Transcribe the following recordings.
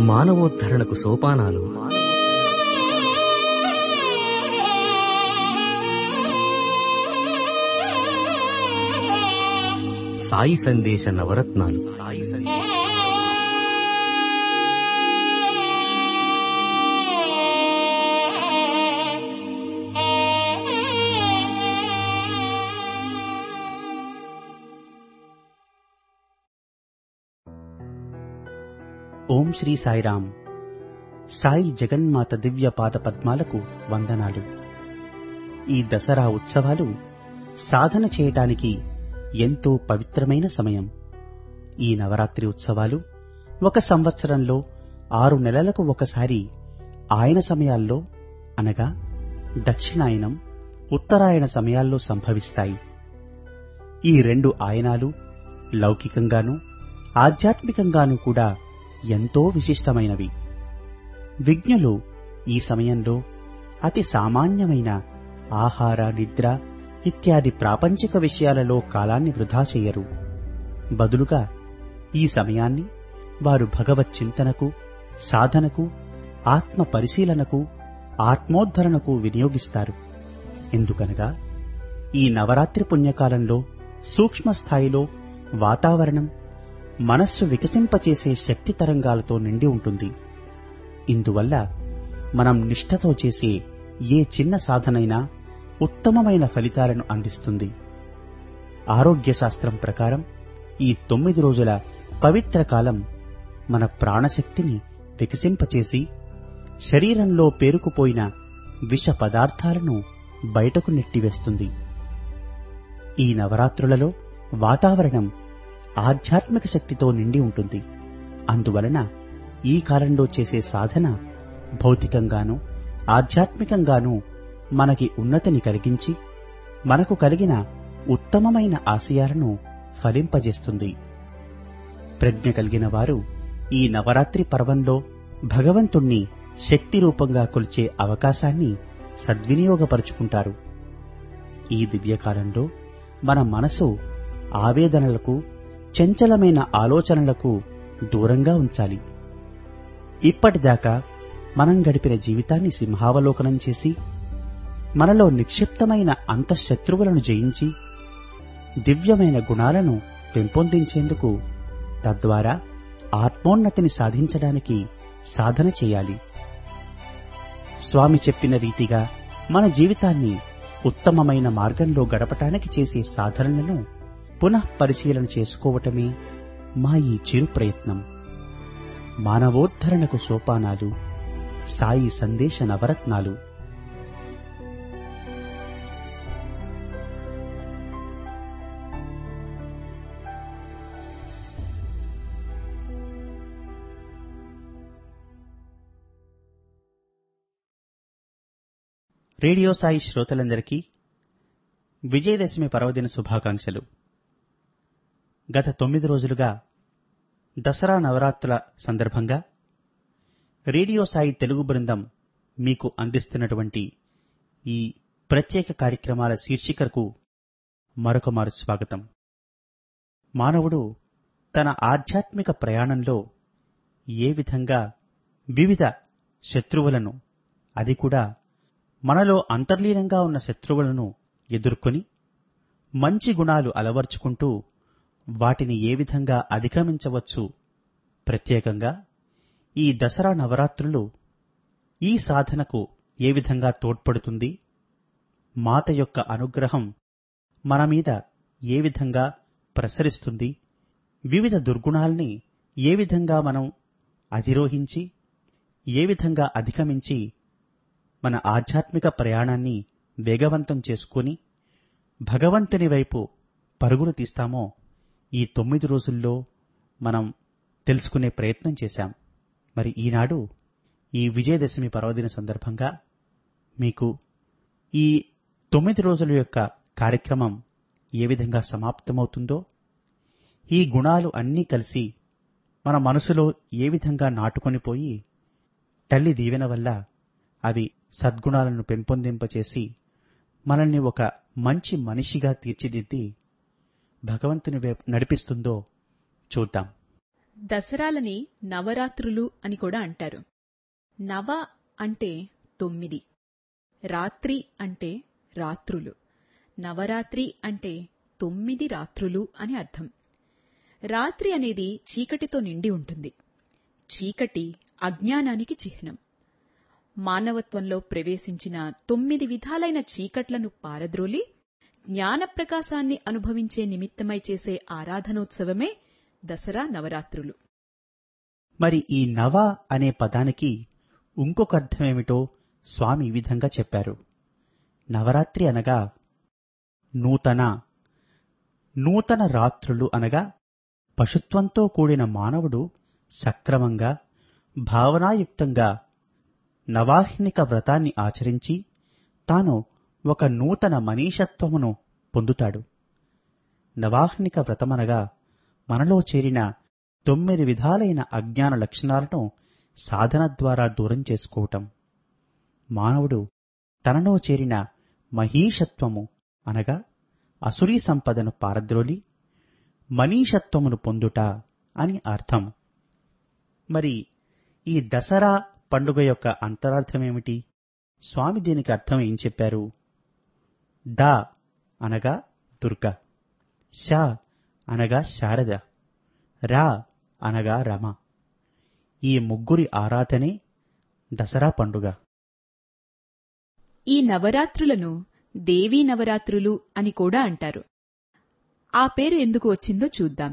మానవోద్ధరణకు సోపానాలు సాయి సందేశ నవరత్నాలు సాయి సందేశ ఓం శ్రీ సాయిరాం సాయి జగన్మాత దివ్య పాద పద్మాలకు వందనాలు ఈ దసరా ఉత్సవాలు సాధన చేయటానికి ఎంతో పవిత్రమైన సమయం ఈ నవరాత్రి ఉత్సవాలు ఒక సంవత్సరంలో ఆరు నెలలకు ఒకసారి ఆయన సమయాల్లో అనగా దక్షిణాయనం ఉత్తరాయణ సమయాల్లో సంభవిస్తాయి ఈ రెండు ఆయనాలు లౌకికంగానూ ఆధ్యాత్మికంగానూ కూడా ఎంతో విశిష్టమైనవి విజ్ఞులు ఈ సమయంలో అతి సామాన్యమైన ఆహార నిద్ర ఇత్యాది ప్రాపంచిక విషయాలలో కాలాన్ని వృధా చెయ్యరు బదులుగా ఈ సమయాన్ని వారు భగవత్ చింతనకు సాధనకు ఆత్మ పరిశీలనకు ఆత్మోద్ధరణకు వినియోగిస్తారు ఎందుకనగా ఈ నవరాత్రి పుణ్యకాలంలో సూక్ష్మ స్థాయిలో వాతావరణం మనస్సు వికసింపచేసే శక్తి తరంగాలతో నిండి ఉంటుంది ఇందువల్ల మనం నిష్ఠతో చేసే ఏ చిన్న సాధనైనా ఉత్తమమైన ఫలితాలను అందిస్తుంది ఆరోగ్య శాస్త్రం ప్రకారం ఈ తొమ్మిది రోజుల పవిత్ర కాలం మన ప్రాణశక్తిని వికసింపచేసి శరీరంలో పేరుకుపోయిన విష పదార్థాలను బయటకు నెట్టివేస్తుంది ఈ నవరాత్రులలో వాతావరణం ఆధ్యాత్మిక శక్తితో నిండి ఉంటుంది అందువలన ఈ కాలంలో చేసే సాధన భౌతికంగానూ ఆధ్యాత్మికంగానూ మనకి ఉన్నతిని కలిగించి మనకు కలిగిన ఉత్తమమైన ఆశయాలను ఫలింపజేస్తుంది ప్రజ్ఞ కలిగిన వారు ఈ నవరాత్రి పర్వంలో భగవంతుణ్ణి శక్తి రూపంగా కొలిచే అవకాశాన్ని సద్వినియోగపరుచుకుంటారు ఈ దివ్యకాలంలో మన మనసు ఆవేదనలకు చంచలమైన ఆలోచనలకు దూరంగా ఉంచాలి ఇప్పటిదాకా మనం గడిపిన జీవితాన్ని సింహావలోకనం చేసి మనలో నిక్షిప్తమైన అంతఃశత్రువులను జయించి దివ్యమైన గుణాలను పెంపొందించేందుకు తద్వారా ఆత్మోన్నతిని సాధించడానికి సాధన చేయాలి స్వామి చెప్పిన రీతిగా మన జీవితాన్ని ఉత్తమమైన మార్గంలో గడపటానికి చేసే సాధనలను పునః పరిశీలన చేసుకోవటమే మా ఈ చిరు ప్రయత్నం మానవోద్ధరణకు సోపానాలు సాయి సందేశ నవరత్నాలు రేడియో సాయి శ్రోతలందరికీ విజయదశమి పర్వదిన శుభాకాంక్షలు గత తొమ్మిది రోజులుగా దసరా నవరాత్రుల సందర్భంగా రేడియో సాయి తెలుగు బృందం మీకు అందిస్తున్నటువంటి ఈ ప్రత్యేక కార్యక్రమాల శీర్షికకు మరొక మారు స్వాగతం మానవుడు తన ఆధ్యాత్మిక ప్రయాణంలో ఏ విధంగా వివిధ శత్రువులను అది కూడా మనలో అంతర్లీనంగా ఉన్న శత్రువులను ఎదుర్కొని మంచి గుణాలు అలవర్చుకుంటూ వాటిని ఏ విధంగా అధిగమించవచ్చు ప్రత్యేకంగా ఈ దసరా నవరాత్రులు ఈ సాధనకు ఏ విధంగా తోడ్పడుతుంది మాత యొక్క అనుగ్రహం మన మీద ఏ విధంగా ప్రసరిస్తుంది వివిధ దుర్గుణాల్ని ఏ విధంగా మనం అధిరోహించి ఏ విధంగా అధిగమించి మన ఆధ్యాత్మిక ప్రయాణాన్ని వేగవంతం చేసుకుని భగవంతుని వైపు పరుగులు తీస్తామో ఈ తొమ్మిది రోజుల్లో మనం తెలుసుకునే ప్రయత్నం చేశాం మరి ఈనాడు ఈ విజయదశమి పర్వదిన సందర్భంగా మీకు ఈ తొమ్మిది రోజుల యొక్క కార్యక్రమం ఏ విధంగా సమాప్తమవుతుందో ఈ గుణాలు అన్నీ కలిసి మన మనసులో ఏ విధంగా నాటుకొని పోయి తల్లి దీవెన వల్ల అవి సద్గుణాలను పెంపొందింపచేసి మనల్ని ఒక మంచి మనిషిగా తీర్చిదిద్ది భగవంతుని వైపు నడిపిస్తుందో చూద్దాం దసరాలని నవరాత్రులు అని కూడా అంటారు నవ అంటే తొమ్మిది రాత్రి అంటే రాత్రులు నవరాత్రి అంటే తొమ్మిది రాత్రులు అని అర్థం రాత్రి అనేది చీకటితో నిండి ఉంటుంది చీకటి అజ్ఞానానికి చిహ్నం మానవత్వంలో ప్రవేశించిన తొమ్మిది విధాలైన చీకట్లను పారద్రోలి జ్ఞానప్రకాశాన్ని అనుభవించే నిమిత్తమై చేసే ఆరాధనోత్సవమే దసరా నవరాత్రులు మరి ఈ నవ అనే పదానికి ఇంకొక అర్థమేమిటో స్వామి ఈ విధంగా చెప్పారు నవరాత్రి అనగా నూతన నూతన రాత్రులు అనగా పశుత్వంతో కూడిన మానవుడు సక్రమంగా భావనాయుక్తంగా నవాహ్నిక వ్రతాన్ని ఆచరించి తాను ఒక నూతన మనీషత్వమును పొందుతాడు నవాహ్నిక వ్రతమనగా మనలో చేరిన తొమ్మిది విధాలైన అజ్ఞాన లక్షణాలను సాధన ద్వారా దూరం చేసుకోవటం మానవుడు తనలో చేరిన మహీషత్వము అనగా అసురీ సంపదను పారద్రోలి మనీషత్వమును పొందుట అని అర్థం మరి ఈ దసరా పండుగ యొక్క అంతరార్థమేమిటి స్వామి దీనికి అర్థం ఏం చెప్పారు ద అనగా దుర్గ శ అనగా శారద రా అనగా రమ ఈ ముగ్గురి ఆరాధనే దసరా పండుగ ఈ నవరాత్రులను దేవీ నవరాత్రులు అని కూడా అంటారు ఆ పేరు ఎందుకు వచ్చిందో చూద్దాం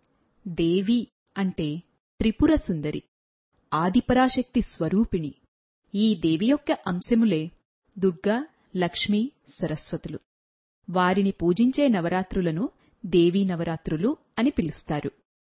దేవి అంటే త్రిపుర సుందరి ఆదిపరాశక్తి స్వరూపిణి ఈ దేవి యొక్క అంశములే దుర్గా లక్ష్మి సరస్వతులు వారిని పూజించే నవరాత్రులను దేవీ నవరాత్రులు అని పిలుస్తారు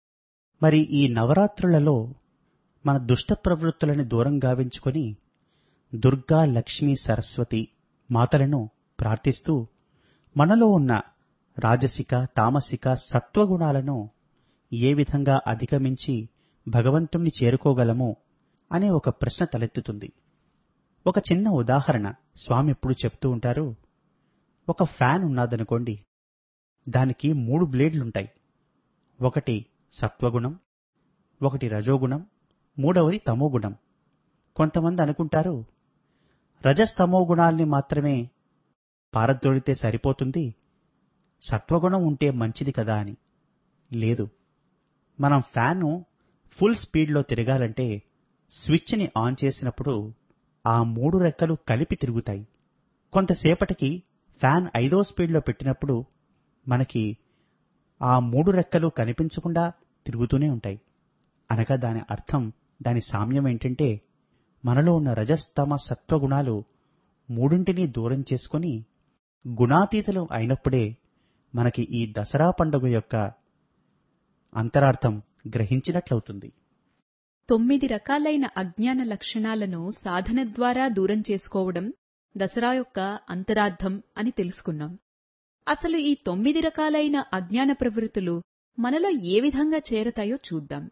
మరి ఈ నవరాత్రులలో మన దుష్ట ప్రవృత్తులని దూరం గావించుకొని దుర్గా లక్ష్మీ సరస్వతి మాతలను ప్రార్థిస్తూ మనలో ఉన్న రాజసిక తామసిక సత్వగుణాలను ఏ విధంగా అధిగమించి భగవంతుణ్ణి చేరుకోగలము అనే ఒక ప్రశ్న తలెత్తుతుంది ఒక చిన్న ఉదాహరణ స్వామి ఎప్పుడు చెప్తూ ఉంటారు ఒక ఫ్యాన్ ఉన్నదనుకోండి దానికి మూడు బ్లేడ్లుంటాయి ఒకటి సత్వగుణం ఒకటి రజోగుణం మూడవది తమోగుణం కొంతమంది అనుకుంటారు రజస్తమో గుణాల్ని మాత్రమే పారద్రోడితే సరిపోతుంది సత్వగుణం ఉంటే మంచిది కదా అని లేదు మనం ఫ్యాను ఫుల్ స్పీడ్లో తిరగాలంటే స్విచ్ని ఆన్ చేసినప్పుడు ఆ మూడు రెక్కలు కలిపి తిరుగుతాయి కొంతసేపటికి ఫ్యాన్ ఐదో స్పీడ్లో పెట్టినప్పుడు మనకి ఆ మూడు రెక్కలు కనిపించకుండా తిరుగుతూనే ఉంటాయి అనగా దాని అర్థం దాని సామ్యం ఏంటంటే మనలో ఉన్న రజస్తమ సత్వగుణాలు మూడింటిని దూరం చేసుకొని గుణాతీతులు అయినప్పుడే మనకి ఈ దసరా పండుగ యొక్క అంతరార్థం గ్రహించినట్లవుతుంది తొమ్మిది రకాలైన అజ్ఞాన లక్షణాలను సాధన ద్వారా దూరం చేసుకోవడం దసరా యొక్క అంతరార్థం అని తెలుసుకున్నాం అసలు ఈ తొమ్మిది రకాలైన అజ్ఞాన ప్రవృత్తులు మనలో ఏ విధంగా చేరతాయో చూద్దాం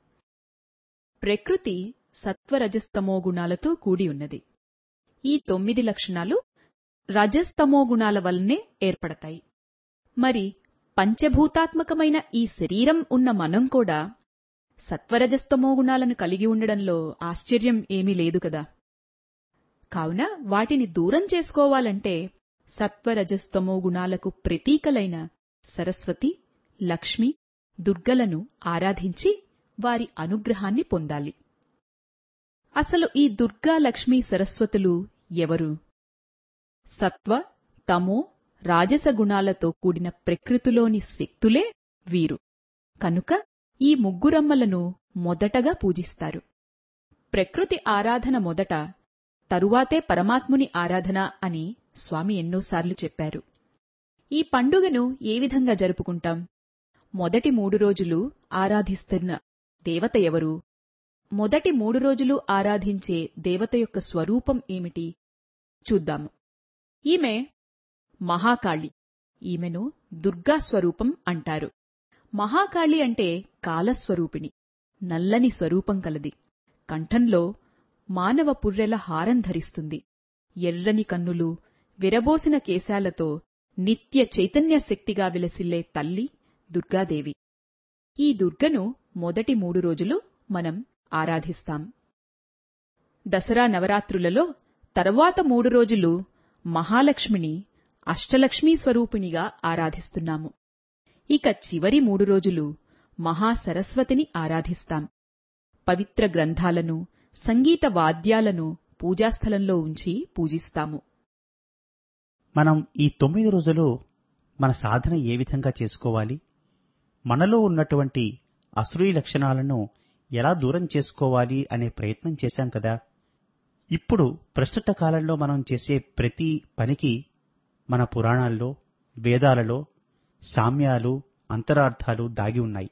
ప్రకృతి సత్వరజస్తమో గుణాలతో కూడి ఉన్నది ఈ తొమ్మిది లక్షణాలు రజస్తమో గుణాల వల్లనే ఏర్పడతాయి మరి పంచభూతాత్మకమైన ఈ శరీరం ఉన్న మనం కూడా సత్వరజస్తమో గుణాలను కలిగి ఉండడంలో ఆశ్చర్యం ఏమీ లేదు కదా కావున వాటిని దూరం చేసుకోవాలంటే సత్వరజస్తమో గుణాలకు ప్రతీకలైన సరస్వతి లక్ష్మి దుర్గలను ఆరాధించి వారి అనుగ్రహాన్ని పొందాలి అసలు ఈ దుర్గా లక్ష్మీ సరస్వతులు ఎవరు సత్వ తమో రాజస గుణాలతో కూడిన ప్రకృతిలోని శక్తులే వీరు కనుక ఈ ముగ్గురమ్మలను మొదటగా పూజిస్తారు ప్రకృతి ఆరాధన మొదట తరువాతే పరమాత్ముని ఆరాధన అని స్వామి ఎన్నోసార్లు చెప్పారు ఈ పండుగను ఏ విధంగా జరుపుకుంటాం మొదటి మూడు రోజులు ఆరాధిస్తున్న దేవత ఎవరు మొదటి మూడు రోజులు ఆరాధించే దేవత యొక్క స్వరూపం ఏమిటి చూద్దాము ఈమె మహాకాళి ఈమెను దుర్గా స్వరూపం అంటారు మహాకాళి అంటే కాలస్వరూపిణి నల్లని స్వరూపం కలది కంఠంలో మానవ పుర్రెల హారం ధరిస్తుంది ఎర్రని కన్నులు విరబోసిన కేశాలతో నిత్య చైతన్య శక్తిగా విలసిల్లే తల్లి దుర్గాదేవి ఈ దుర్గను మొదటి మూడు రోజులు మనం ఆరాధిస్తాం దసరా నవరాత్రులలో తర్వాత మూడు రోజులు మహాలక్ష్మిని అష్టలక్ష్మీ స్వరూపిణిగా ఆరాధిస్తున్నాము ఇక చివరి మూడు రోజులు మహాసరస్వతిని ఆరాధిస్తాం పవిత్ర గ్రంథాలను సంగీత వాద్యాలను పూజాస్థలంలో ఉంచి పూజిస్తాము మనం ఈ తొమ్మిది రోజులు మన సాధన ఏ విధంగా చేసుకోవాలి మనలో ఉన్నటువంటి అసూయి లక్షణాలను ఎలా దూరం చేసుకోవాలి అనే ప్రయత్నం చేశాం కదా ఇప్పుడు ప్రస్తుత కాలంలో మనం చేసే ప్రతి పనికి మన పురాణాల్లో వేదాలలో సామ్యాలు అంతరార్థాలు దాగి ఉన్నాయి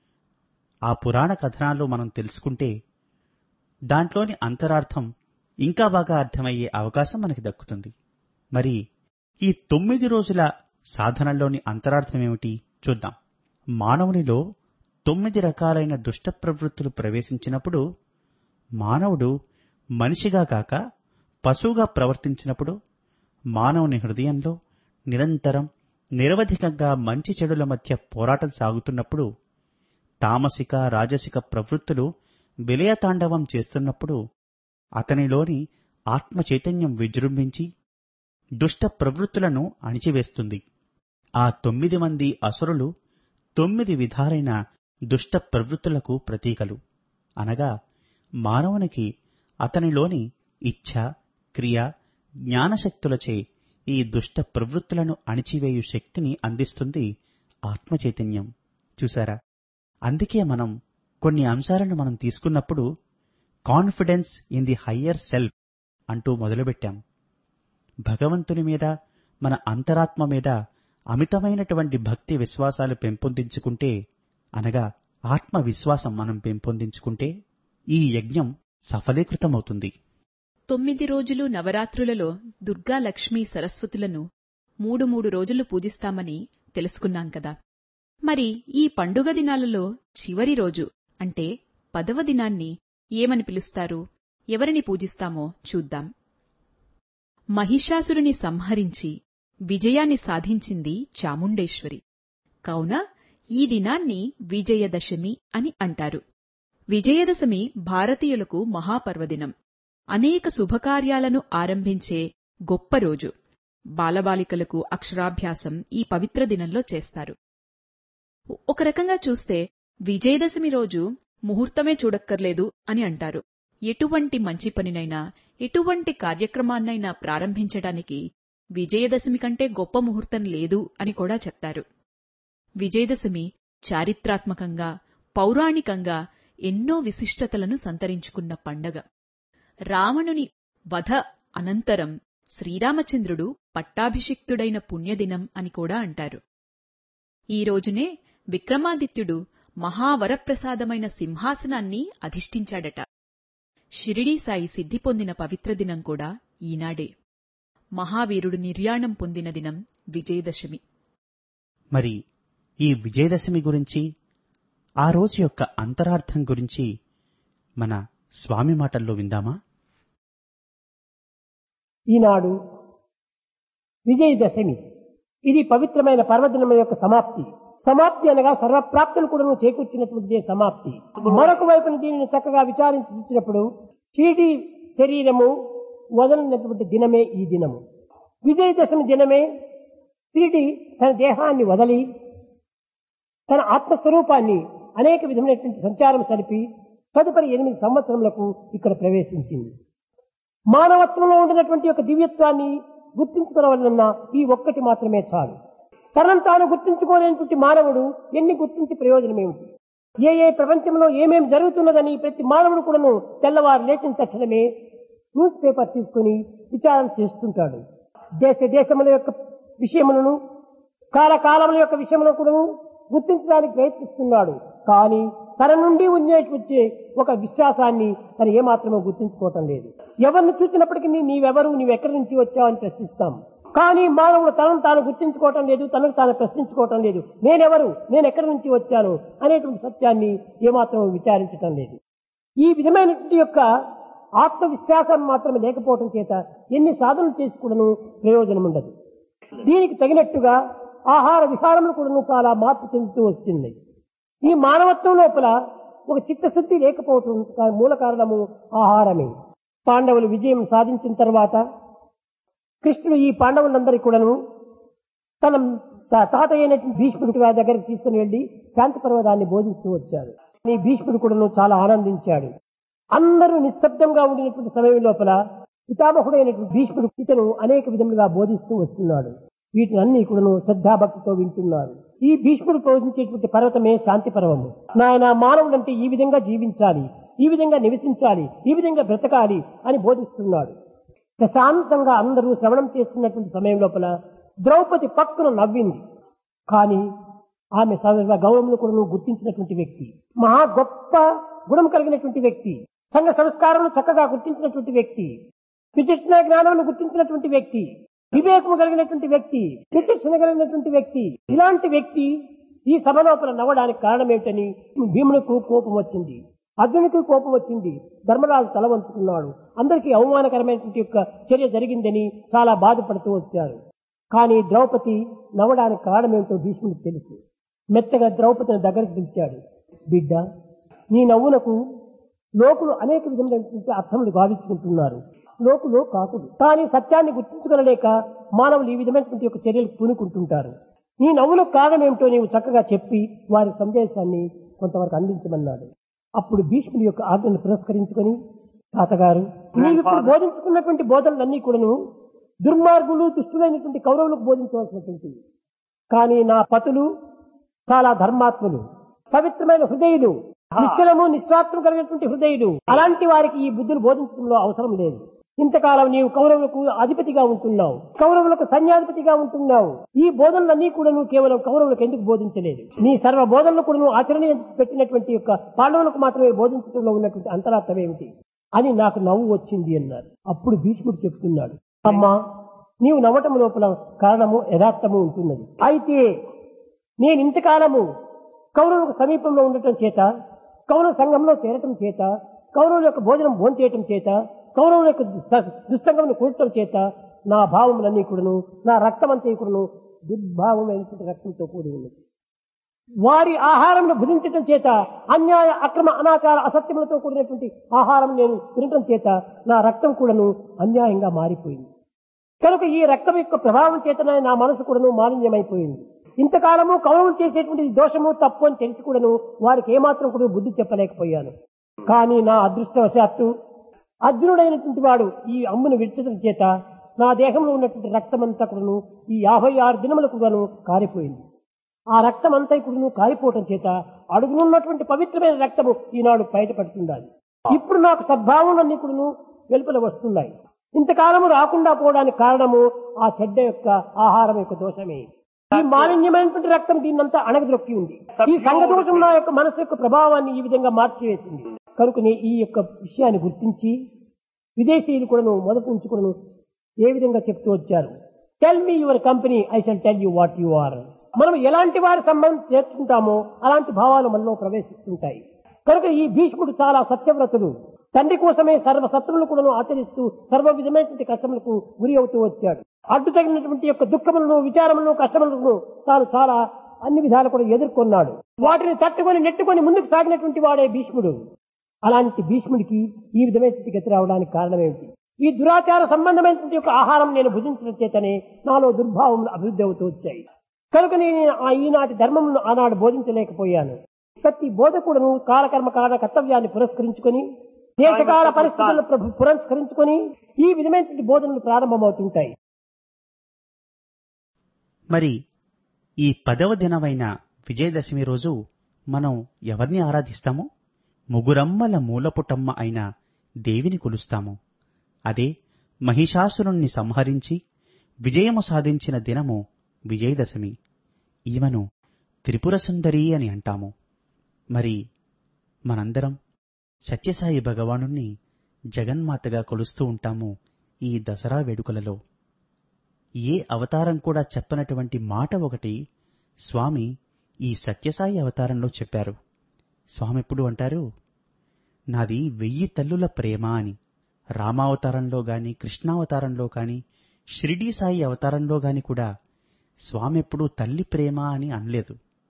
ఆ పురాణ కథనాలు మనం తెలుసుకుంటే దాంట్లోని అంతరార్థం ఇంకా బాగా అర్థమయ్యే అవకాశం మనకి దక్కుతుంది మరి ఈ తొమ్మిది రోజుల సాధనలోని అంతరార్థం ఏమిటి చూద్దాం మానవునిలో తొమ్మిది రకాలైన దుష్ట ప్రవృత్తులు ప్రవేశించినప్పుడు మానవుడు మనిషిగా కాక పశువుగా ప్రవర్తించినప్పుడు మానవుని హృదయంలో నిరంతరం నిరవధికంగా మంచి చెడుల మధ్య పోరాటం సాగుతున్నప్పుడు తామసిక రాజసిక ప్రవృత్తులు విలయతాండవం చేస్తున్నప్పుడు అతనిలోని ఆత్మ చైతన్యం విజృంభించి దుష్ట ప్రవృత్తులను అణిచివేస్తుంది ఆ తొమ్మిది మంది అసురులు తొమ్మిది విధాలైన దుష్ట ప్రవృత్తులకు ప్రతీకలు అనగా మానవునికి అతనిలోని ఇచ్ఛ క్రియ జ్ఞానశక్తులచే ఈ దుష్ట ప్రవృత్తులను అణిచివేయు శక్తిని అందిస్తుంది ఆత్మ చైతన్యం చూసారా అందుకే మనం కొన్ని అంశాలను మనం తీసుకున్నప్పుడు confidence in the higher self అంటూ మొదలుపెట్టాం భగవంతుని మీద మన అంతరాత్మ మీద అమితమైనటువంటి భక్తి విశ్వాసాలు పెంపొందించుకుంటే అనగా ఆత్మ విశ్వాసం మనం పెంపొందించుకుంటే ఈ యజ్ఞం సఫలీకృతమవుతుంది తొమ్మిది రోజులు నవరాత్రులలో దుర్గా లక్ష్మీ సరస్వతులను మూడు మూడు రోజులు పూజిస్తామని తెలుసుకున్నాం కదా మరి ఈ పండుగ దినాలలో చివరి రోజు అంటే పదవ దినాన్ని ఏమని పిలుస్తారు ఎవరిని పూజిస్తామో చూద్దాం మహిషాసురుని సంహరించి విజయాన్ని సాధించింది చాముండేశ్వరి కావున ఈ దినాన్ని విజయదశమి అని అంటారు విజయదశమి భారతీయులకు మహాపర్వదినం అనేక శుభకార్యాలను ఆరంభించే గొప్ప రోజు బాలబాలికలకు అక్షరాభ్యాసం ఈ పవిత్ర దినంలో చేస్తారు ఒక రకంగా చూస్తే విజయదశమి రోజు ముహూర్తమే చూడక్కర్లేదు అని అంటారు ఎటువంటి మంచి పనినైనా ఎటువంటి కార్యక్రమాన్నైనా ప్రారంభించడానికి విజయదశమి కంటే గొప్ప ముహూర్తం లేదు అని కూడా చెప్తారు విజయదశమి చారిత్రాత్మకంగా పౌరాణికంగా ఎన్నో విశిష్టతలను సంతరించుకున్న పండగ రావణుని వధ అనంతరం శ్రీరామచంద్రుడు పట్టాభిషిక్తుడైన పుణ్యదినం అని కూడా అంటారు ఈ రోజునే విక్రమాదిత్యుడు మహావరప్రసాదమైన సింహాసనాన్ని అధిష్ఠించాడట షిరిడీ సాయి సిద్ధి పొందిన పవిత్ర దినం కూడా ఈనాడే మహావీరుడు నిర్యాణం పొందిన దినం విజయదశమి మరి ఈ విజయదశమి గురించి ఆ రోజు యొక్క అంతరార్థం గురించి మన స్వామి మాటల్లో విందామా ఈనాడు విజయదశమి ఇది పవిత్రమైన పర్వదినం యొక్క సమాప్తి సమాప్తి అనగా సర్వప్రాప్తులు కూడా చేకూర్చినటువంటిదే సమాప్తి మరొక వైపున దీనిని చక్కగా విచారించి చూసినప్పుడు చీటి శరీరము వదలినటువంటి దినమే ఈ దినము విజయదశమి దినమే చీటి తన దేహాన్ని వదలి తన ఆత్మస్వరూపాన్ని అనేక విధమైనటువంటి సంచారం సరిపి తదుపరి ఎనిమిది సంవత్సరములకు ఇక్కడ ప్రవేశించింది మానవత్వంలో ఉండినటువంటి యొక్క దివ్యత్వాన్ని గుర్తించుకోవాలన్న ఈ ఒక్కటి మాత్రమే చాలు తనను తాను గుర్తించుకోలేనటువంటి మానవుడు ఎన్ని గుర్తించి ప్రయోజనం ఏమిటి ఏ ఏ ప్రపంచంలో ఏమేమి జరుగుతున్నదని ప్రతి మానవుడు కూడాను తెల్లవారు లేచిన తక్షణమే న్యూస్ పేపర్ తీసుకుని విచారణ చేస్తుంటాడు దేశ దేశముల యొక్క విషయములను కాలకాలముల యొక్క విషయములను కూడా గుర్తించడానికి ప్రయత్నిస్తున్నాడు కానీ తన నుండి ఉండే వచ్చే ఒక విశ్వాసాన్ని తను ఏమాత్రమో గుర్తించుకోవటం లేదు ఎవరిని చూసినప్పటికీ నీవెవరు నీవెక్కడి నుంచి వచ్చావని ప్రశ్నిస్తాం కానీ మానవుడు తనను తాను గుర్తించుకోవటం లేదు తనకు తాను ప్రశ్నించుకోవటం లేదు నేనెవరు నేను ఎక్కడి నుంచి వచ్చాను అనేటువంటి సత్యాన్ని ఏమాత్రం విచారించటం లేదు ఈ విధమైనటువంటి యొక్క ఆత్మవిశ్వాసం మాత్రమే లేకపోవటం చేత ఎన్ని సాధనలు చేసి కూడాను ప్రయోజనం ఉండదు దీనికి తగినట్టుగా ఆహార విహారములు కూడా చాలా మార్పు చెందుతూ వస్తుంది ఈ మానవత్వం లోపల ఒక చిత్తశుద్ధి లేకపోవటం కా- మూల కారణము ఆహారమే పాండవులు విజయం సాధించిన తర్వాత కృష్ణుడు ఈ పాండవులందరికీ కూడాను తన తా- తాత అయినటువంటి భీష్ముడి వారి దగ్గరికి తీసుకుని వెళ్లి శాంతి పర్వతాన్ని బోధిస్తూ వచ్చాడు ఈ భీష్ముడు కూడాను చాలా ఆనందించాడు అందరూ నిశ్శబ్దంగా ఉండినటువంటి సమయం లోపల పితామహుడైనటువంటి భీష్ముడు ఇతను అనేక విధములుగా బోధిస్తూ వస్తున్నాడు వీటిని అన్ని కూడాను శ్రద్ధాభక్తితో వింటున్నారు ఈ భీష్ముడు బోధించేటువంటి పర్వతమే శాంతి పర్వము నాయన మానవుడంటే ఈ విధంగా జీవించాలి ఈ విధంగా నివసించాలి ఈ విధంగా బ్రతకాలి అని బోధిస్తున్నాడు ప్రశాంతంగా అందరూ శ్రవణం చేస్తున్నటువంటి సమయం లోపల ద్రౌపది పక్కన నవ్వింది కానీ ఆమె సర్వ గౌరవమును కూడా గుర్తించినటువంటి వ్యక్తి మహా గొప్ప గుణం కలిగినటువంటి వ్యక్తి సంఘ సంస్కారాలను చక్కగా గుర్తించినటువంటి వ్యక్తి విచక్షణ జ్ఞానాలను గుర్తించినటువంటి వ్యక్తి వివేకము కలిగినటువంటి వ్యక్తి విచక్షణ కలిగినటువంటి వ్యక్తి ఇలాంటి వ్యక్తి ఈ సభ లోపల నవ్వడానికి కారణం ఏమిటని భీమునికి కోపం వచ్చింది అర్జునికి కోపం వచ్చింది ధర్మరాజు తల వంచుకున్నాడు అందరికీ అవమానకరమైనటువంటి యొక్క చర్య జరిగిందని చాలా బాధపడుతూ వచ్చారు కానీ ద్రౌపది నవ్వడానికి కారణం ఏమిటో భీష్ముడికి తెలుసు మెత్తగా ద్రౌపదిని దగ్గరికి పిలిచాడు బిడ్డ నీ నవ్వునకు లోకులు అనేక విధమైనటువంటి అర్థములు భావించుకుంటున్నారు లోకులు కాకులు కానీ సత్యాన్ని గుర్తించుకోలేక మానవులు ఈ విధమైనటువంటి ఒక చర్యలు పూనుకుంటుంటారు నీ నవ్వులకు కారణం ఏమిటో నీవు చక్కగా చెప్పి వారి సందేశాన్ని కొంతవరకు అందించమన్నాడు అప్పుడు భీష్ముడి యొక్క ఆజ్ఞను పురస్కరించుకొని తాతగారు నీవు ఇప్పుడు బోధించుకున్నటువంటి బోధనలన్నీ కూడాను దుర్మార్గులు దుష్టులైనటువంటి కౌరవులకు బోధించవలసినటువంటివి కానీ నా పతులు చాలా ధర్మాత్ములు పవిత్రమైన హృదయులు నిశ్చలము నిస్వార్థం కలిగినటువంటి హృదయులు అలాంటి వారికి ఈ బుద్ధులు బోధించడంలో అవసరం లేదు ఇంతకాలం నీవు కౌరవులకు అధిపతిగా ఉంటున్నావు కౌరవులకు సైన్యాధిపతిగా ఉంటున్నావు ఈ బోధనలన్నీ కూడా నువ్వు కేవలం కౌరవులకు ఎందుకు బోధించలేదు నీ సర్వ బోధనలు కూడా నువ్వు ఆచరణ పెట్టినటువంటి యొక్క పాండవులకు మాత్రమే బోధించడంలో ఉన్నటువంటి అంతరార్థం ఏమిటి అని నాకు నవ్వు వచ్చింది అన్నారు అప్పుడు భీష్ముడు చెప్తున్నాడు అమ్మా నీవు నవ్వటం లోపల కారణము యథార్థము ఉంటున్నది అయితే నేను ఇంతకాలము కౌరవులకు సమీపంలో ఉండటం చేత కౌరవ సంఘంలో చేరటం చేత కౌరవుల యొక్క భోజనం భోంచేయటం చేత కౌరవుల యొక్క దుస్త- దుస్సంగమును కూడటం చేత నా భావములన్నీ కూడాను నా రక్తమంతా కూడాను దుర్భావమైనటువంటి రక్తంతో కూడి ఉన్నది వారి ఆహారంను భుజించటం చేత అన్యాయ అక్రమ అనాచార అసత్యములతో కూడినటువంటి ఆహారం నేను తినటం చేత నా రక్తం కూడాను అన్యాయంగా మారిపోయింది కనుక ఈ రక్తం యొక్క ప్రభావం చేతనే నా మనసు కూడాను మాలిన్యమైపోయింది ఇంతకాలము కౌరవం చేసేటువంటి దోషము తప్పు అని తెలిసి కూడాను వారికి ఏమాత్రం కూడా బుద్ధి చెప్పలేకపోయాను కానీ నా అదృష్టవశాత్తు అర్జునుడైనటువంటి వాడు ఈ అమ్మును విడిచడం చేత నా దేహంలో ఉన్నటువంటి రక్తమంతా కూడాను ఈ యాభై ఆరు దినములకు కూడాను కారిపోయింది ఆ రక్తం అంతా ఇప్పుడు కారిపోవటం చేత అడుగునున్నటువంటి పవిత్రమైన రక్తము ఈనాడు బయటపడుతుండాలి ఇప్పుడు నాకు సద్భావనలన్నీ కూడాను వెలుపల వస్తున్నాయి ఇంతకాలము రాకుండా పోవడానికి కారణము ఆ చెడ్డ యొక్క ఆహారం యొక్క దోషమే ఈ మాలిన్యమైనటువంటి రక్తం దీన్నంతా అణగదొక్కి ఉంది ఈ సంఘదోషం నా యొక్క మనసు యొక్క ప్రభావాన్ని ఈ విధంగా మార్చివేసింది కనుకనే ఈ యొక్క విషయాన్ని గుర్తించి విదేశీయులు కూడాను మొదటి నుంచి కూడాను ఏ విధంగా చెప్తూ వచ్చారు tell me your company I shall tell you what you are మనం ఎలాంటి వారి సంబంధం చేర్చుకుంటామో అలాంటి భావాలు మనలో ప్రవేశిస్తుంటాయి కనుక ఈ భీష్ముడు చాలా సత్యవ్రతుడు తండ్రి కోసమే సర్వ సత్వములు కూడా ఆచరిస్తూ సర్వ విధమైనటువంటి కష్టములకు గురి అవుతూ వచ్చాడు అడ్డు తగినటువంటి యొక్క దుఃఖములను విచారములను కష్టములను తాను చాలా అన్ని విధాలు కూడా ఎదుర్కొన్నాడు వాటిని తట్టుకొని నెట్టుకొని ముందుకు సాగినటువంటి వాడే భీష్ముడు అలాంటి భీష్ముడికి ఈ విధమైనటువంటి గతి రావడానికి కారణం ఏమిటి ఈ దురాచార సంబంధమైనటువంటి యొక్క ఆహారం నేను భుజించడం చేతనే నాలో దుర్భావములు అభివృద్ధి అవుతూ వచ్చాయి కనుక నేను ఆ ఈనాటి ధర్మమును ఆనాడు బోధించలేకపోయాను ప్రతి బోధకుడును కాలకర్మ కాల కర్తవ్యాన్ని పురస్కరించుకొని దేశకాల పరిస్థితులను ప్రభు- పురస్కరించుకొని ఈ విధమైనటువంటి బోధనలు ప్రారంభమవుతుంటాయి మరి ఈ పదవ దినమైన విజయదశమి రోజు మనం ఎవరిని ఆరాధిస్తాము ముగురమ్మల మూలపుటమ్మ అయిన దేవిని కొలుస్తాము అదే మహిషాసురుణ్ణి సంహరించి విజయము సాధించిన దినము విజయదశమి ఈమెను త్రిపుర సుందరి అని అంటాము మరి మనందరం సత్యసాయి భగవానుణ్ణి జగన్మాతగా కొలుస్తూ ఉంటాము ఈ దసరా వేడుకలలో ఏ అవతారం కూడా చెప్పనటువంటి మాట ఒకటి స్వామి ఈ సత్యసాయి అవతారంలో చెప్పారు స్వామి ఎప్పుడు అంటారు నాది వెయ్యి తల్లుల ప్రేమ అని రామావతారంలో గాని కృష్ణావతారంలో గాని షిరిడీ సాయి అవతారంలో గాని కూడా స్వామి ఎప్పుడూ తల్లి ప్రేమ అని అనలేదు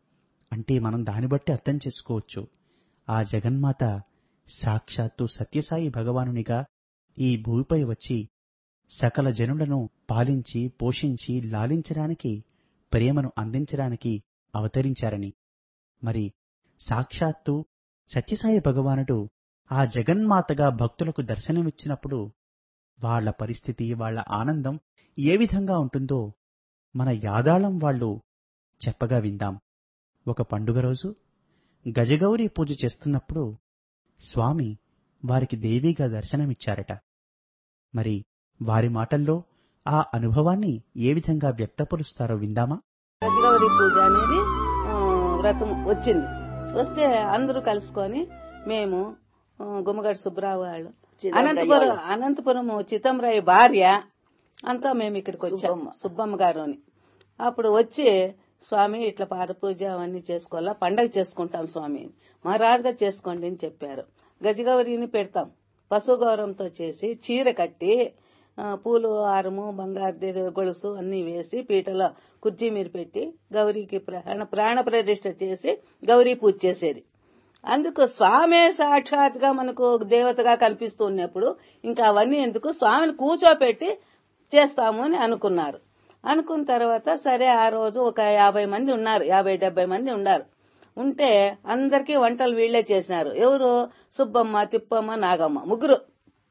అంటే మనం దాన్ని బట్టి అర్థం చేసుకోవచ్చు ఆ జగన్మాత సాక్షాత్తు సత్యసాయి భగవానునిగా ఈ భూమిపై వచ్చి సకల జనులను పాలించి పోషించి లాలించడానికి ప్రేమను అందించడానికి అవతరించారని మరి సాక్షాత్తు సత్యసాయి భగవానుడు ఆ జగన్మాతగా భక్తులకు దర్శనమిచ్చినప్పుడు వాళ్ళ పరిస్థితి వాళ్ళ ఆనందం ఏ విధంగా ఉంటుందో మన యాదాళం వాళ్ళు చెప్పగా విందాం ఒక పండుగ రోజు గజగౌరి పూజ చేస్తున్నప్పుడు స్వామి వారికి దేవిగా దర్శనమిచ్చారట మరి వారి మాటల్లో ఆ అనుభవాన్ని ఏ విధంగా వ్యక్తపరుస్తారో విందామా గజగౌరి పూజ అనేది ఆ, వ్రతం వచ్చింది వస్తే అందరూ కలుసుకొని మేము ఆ, గుమ్మగడ్డ సుబ్బరావు వాళ్ళు అనంతపురం అనంతపురం చిత్తంరాయ భార్య అంతా మేము ఇక్కడికి వచ్చాం సుబ్బమ్మ గారు అని అప్పుడు వచ్చి స్వామి ఇట్లా పాద పూజ అవన్నీ చేసుకోవాలా పండగ చేసుకుంటాం స్వామి మహారాజుగా చేసుకోండి అని చెప్పారు గజగౌరిని పెడతాం పశు గౌరవంతో చేసి చీర కట్టి ఆ, పూలు హారము బంగారు గొలుసు అన్ని వేసి పీటలో కుర్చీ మీద పెట్టి గౌరీకి ప్రాణ ప్రాణ ప్రతిష్ఠ చేసి గౌరీ పూజ చేసేది అందుకు స్వామే సాక్షాత్గా మనకు దేవతగా కనిపిస్తున్నప్పుడు ఇంకా అవన్నీ ఎందుకు స్వామిని కూర్చోపెట్టి చేస్తాము అని అనుకున్నారు అనుకున్న తర్వాత సరే ఆ రోజు ఒక యాభై మంది ఉన్నారు యాభై డెబ్బై మంది ఉన్నారు ఉంటే అందరికీ వంటలు వీళ్లే చేసినారు ఎవరు సుబ్బమ్మ తిప్పమ్మ నాగమ్మ ముగ్గురు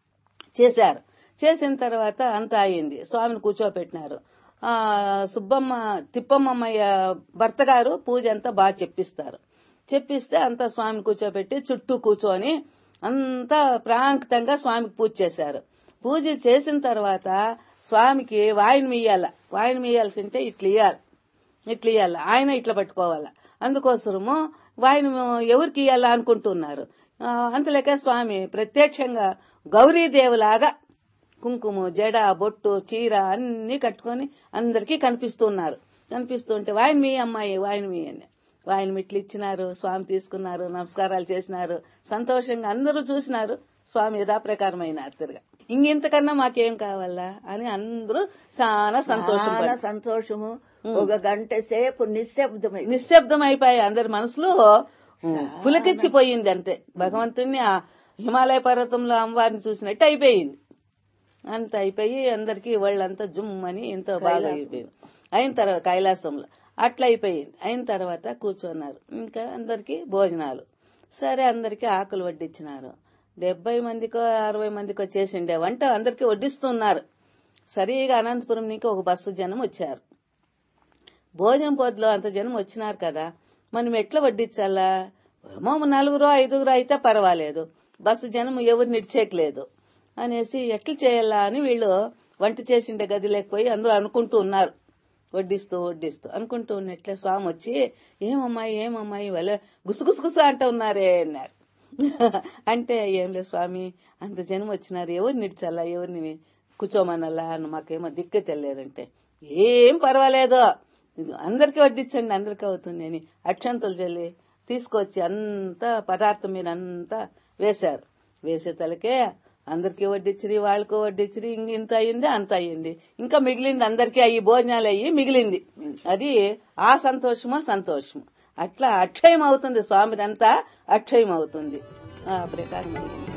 చేశారు చేసిన తర్వాత అంతా అయింది స్వామిని కూర్చోపెట్టినారు ఆ సుబ్బమ్మ తిప్పమ్మయ్య భర్త గారు పూజ అంతా బాగా చెప్పిస్తారు చెప్పిస్తే అంతా స్వామిని కూర్చోబెట్టి చుట్టూ కూర్చొని అంతా ప్రాంక్తంగా స్వామికి పూజ చేశారు పూజ చేసిన తర్వాత స్వామికి వాయిని మీయాల వాయిని మీయాల్సింటే ఇట్లా ఇయ్యాలి ఇట్లా ఇయ్యాల ఆయన ఇట్లా పట్టుకోవాలా అందుకోసము వాయిని ఎవరికి ఇయ్యాలా అనుకుంటున్నారు ఆ, అంతలేక స్వామి ప్రత్యక్షంగా గౌరీదేవులాగా కుంకుమ జడ బొట్టు చీర అన్ని కట్టుకొని అందరికీ కనిపిస్తున్నారు కనిపిస్తుంటే వాయిన్ మీ అమ్మాయి వాయిన్ మీ అని వాయిన్ మిట్లు ఇచ్చినారు స్వామి తీసుకున్నారు నమస్కారాలు చేసినారు సంతోషంగా అందరూ చూసినారు స్వామి యథాప్రకారం అయినారు తిరగా ఇంకెంతకన్నా మాకేం కావాలా అని అందరూ చాలా సంతోషం చాలా సంతోషము ఒక గంట సేపు నిశ్శబ్దమై నిశ్శబ్దం అయిపోయాయి అందరి మనసులో పులకిచ్చిపోయింది అంతే భగవంతుణ్ణి ఆ హిమాలయ పర్వతంలో అమ్మవారిని చూసినట్టు అయిపోయింది అంత అయిపోయి అందరికి వాళ్ళంతా జుమ్ అని ఎంతో బాగా అయిపోయింది అయిన తర్వాత కైలాసంలో అట్లా అయిపోయింది అయిన తర్వాత కూర్చున్నారు ఇంకా అందరికి భోజనాలు సరే అందరికి ఆకులు వడ్డించినారు డెబ్బై మందికో అరవై మందికో చేసిండే వంట అందరికి వడ్డిస్తున్నారు సరిగా అనంతపురం నుంచి ఒక బస్సు జనం వచ్చారు భోజనం పొద్దులో అంత జనం వచ్చినారు కదా మనం ఎట్లా వడ్డించాలా ఏమో నలుగురు ఐదుగురు అయితే పర్వాలేదు బస్సు జనం ఎవరు నిడిచేయట్లేదు అనేసి ఎట్లా చేయాలా అని వీళ్ళు వంట చేసిండే గది లేకపోయి అందరూ అనుకుంటూ ఉన్నారు వడ్డిస్తూ వడ్డిస్తూ అనుకుంటూ ఉన్నట్లే స్వామి వచ్చి ఏమమ్మాయి ఏమమ్మాయి వాళ్ళ గుసగుసగుస అంటూ ఉన్నారే అన్నారు అంటే ఏం లేదు స్వామి అంత జనం వచ్చినారు ఎవరు నిడిచాలా ఎవరిని కూర్చోమనల్లా అని మాకేమో దిక్కు తెలియదంటే ఏం పర్వాలేదు ఇది అందరికీ వడ్డించండి అందరికీ అవుతుంది అని అక్షంతలు చల్లి తీసుకొచ్చి అంతా పదార్థం మీద అంతా వేశారు వేసే తలకే అందరికీ వడ్డించిరి వాళ్ళకు వడ్డించిరి ఇంక ఇంత అయ్యింది అంత అయ్యింది ఇంకా మిగిలింది అందరికీ అయ్యి భోజనాలు అయ్యి మిగిలింది అది ఆ సంతోషమా సంతోషము అట్లా అక్షయం అవుతుంది స్వామిదంతా అక్షయం అవుతుంది ఆ ప్రకారం అయ్యింది.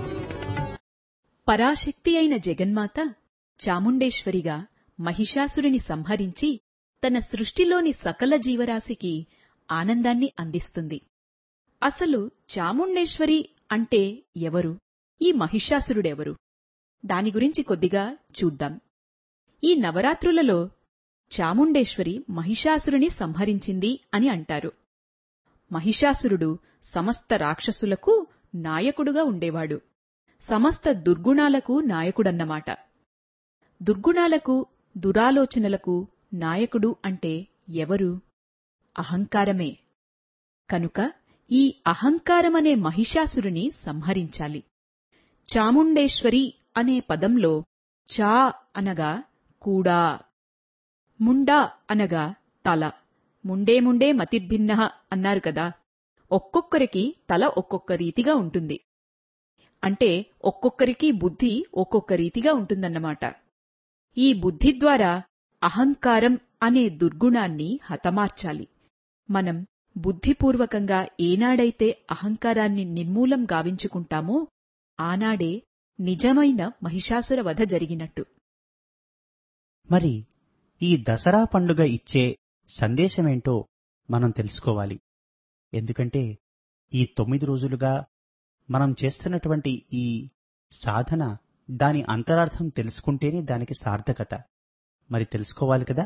పరాశక్తి అయిన జగన్మాత చాముండేశ్వరిగా మహిషాసురుని సంహరించి తన సృష్టిలోని సకల జీవరాశికి ఆనందాన్ని అందిస్తుంది అసలు చాముండేశ్వరి అంటే ఎవరు ఈ మహిషాసురుడెవరు దాని గురించి కొద్దిగా చూద్దాం ఈ నవరాత్రులలో చాముండేశ్వరి మహిషాసురుని సంహరించింది అని అంటారు మహిషాసురుడు సమస్త రాక్షసులకు నాయకుడుగా ఉండేవాడు సమస్త దుర్గుణాలకు నాయకుడన్నమాట దుర్గుణాలకు దురాలోచనలకు నాయకుడు అంటే ఎవరు అహంకారమే కనుక ఈ అహంకారమనే మహిషాసురుని సంహరించాలి చాముండేశ్వరి అనే పదంలో చా అనగా కూడా ముండా అనగా తల ముండే ముండే మతిర్భిన్న అన్నారు కదా ఒక్కొక్కరికి తల ఒక్కొక్క రీతిగా ఉంటుంది అంటే ఒక్కొక్కరికి బుద్ధి ఒక్కొక్క రీతిగా ఉంటుందన్నమాట ఈ బుద్ధి ద్వారా అహంకారం అనే దుర్గుణాన్ని హతమార్చాలి మనం బుద్ధిపూర్వకంగా ఏనాడైతే అహంకారాన్ని నిర్మూలం గావించుకుంటామో ఆనాడే నిజమైన మహిషాసుర వధ జరిగినట్టు మరి ఈ దసరా పండుగ ఇచ్చే సందేశమేంటో మనం తెలుసుకోవాలి ఎందుకంటే ఈ తొమ్మిది రోజులుగా మనం చేస్తున్నటువంటి ఈ సాధన దాని అంతరార్థం తెలుసుకుంటేనే దానికి సార్థకత మరి తెలుసుకోవాలి కదా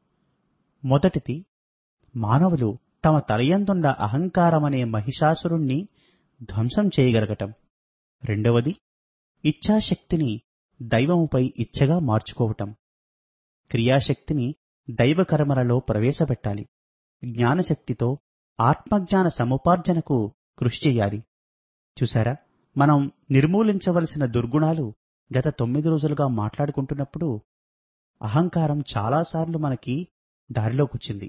మొదటిది మానవులు తమ తలయందున్న అహంకారమనే మహిషాసురుణ్ణి ధ్వంసం చేయగలగటం రెండవది ఇచ్ఛాశక్తిని దైవముపై ఇచ్చగా మార్చుకోవటం క్రియాశక్తిని దైవకర్మలలో ప్రవేశపెట్టాలి జ్ఞానశక్తితో ఆత్మజ్ఞాన సముపార్జనకు కృషి చెయ్యాలి చూసారా మనం నిర్మూలించవలసిన దుర్గుణాలు గత తొమ్మిది రోజులుగా మాట్లాడుకుంటున్నప్పుడు అహంకారం చాలాసార్లు మనకి దారిలోకొచ్చింది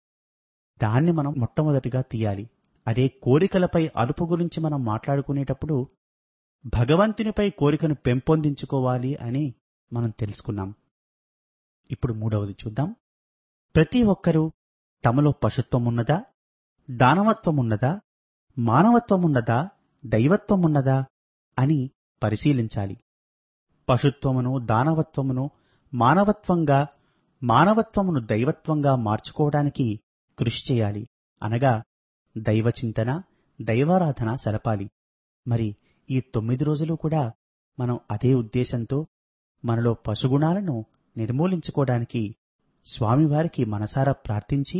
దాన్ని మనం మొట్టమొదటిగా తీయాలి అదే కోరికలపై అదుపు గురించి మనం మాట్లాడుకునేటప్పుడు భగవంతునిపై కోరికను పెంపొందించుకోవాలి అని మనం తెలుసుకున్నాం ఇప్పుడు మూడవది చూద్దాం ప్రతి ఒక్కరూ తమలో పశుత్వమున్నదా దానవత్వమున్నదా మానవత్వమున్నదా దైవత్వమున్నదా అని పరిశీలించాలి పశుత్వమును దానవత్వమును మానవత్వంగా మానవత్వమును దైవత్వంగా మార్చుకోవడానికి కృషి చేయాలి అనగా దైవచింతన దైవారాధన సలపాలి మరి ఈ తొమ్మిది రోజులు కూడా మనం అదే ఉద్దేశంతో మనలో పశుగుణాలను నిర్మూలించుకోవడానికి స్వామివారికి మనసారా ప్రార్థించి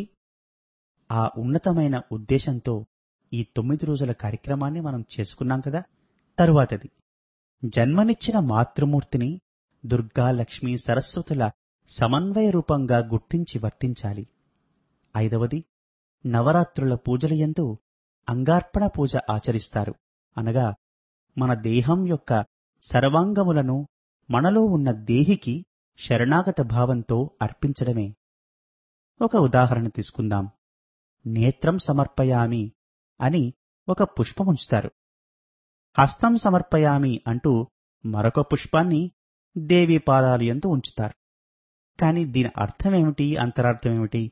ఆ ఉన్నతమైన ఉద్దేశంతో ఈ తొమ్మిది రోజుల కార్యక్రమాన్ని మనం చేసుకున్నాం కదా తరువాతది జన్మనిచ్చిన మాతృమూర్తిని దుర్గా లక్ష్మీ సరస్వతుల సమన్వయ రూపంగా గుర్తించి వర్తించాలి ఐదవది నవరాత్రుల పూజలయందు అంగార్పణ పూజ ఆచరిస్తారు అనగా మన దేహం యొక్క సర్వాంగములను మనలో ఉన్న దేహికి శరణాగత భావంతో అర్పించడమే ఒక ఉదాహరణ తీసుకుందాం నేత్రం సమర్పయామి అని ఒక పుష్పముంచుతారు హస్తం సమర్పయామి అంటూ మరొక పుష్పాన్ని దేవి పాదాలయందు ఉంచుతారు కాని దీని అర్థమేమిటి అంతరార్థమేమిటి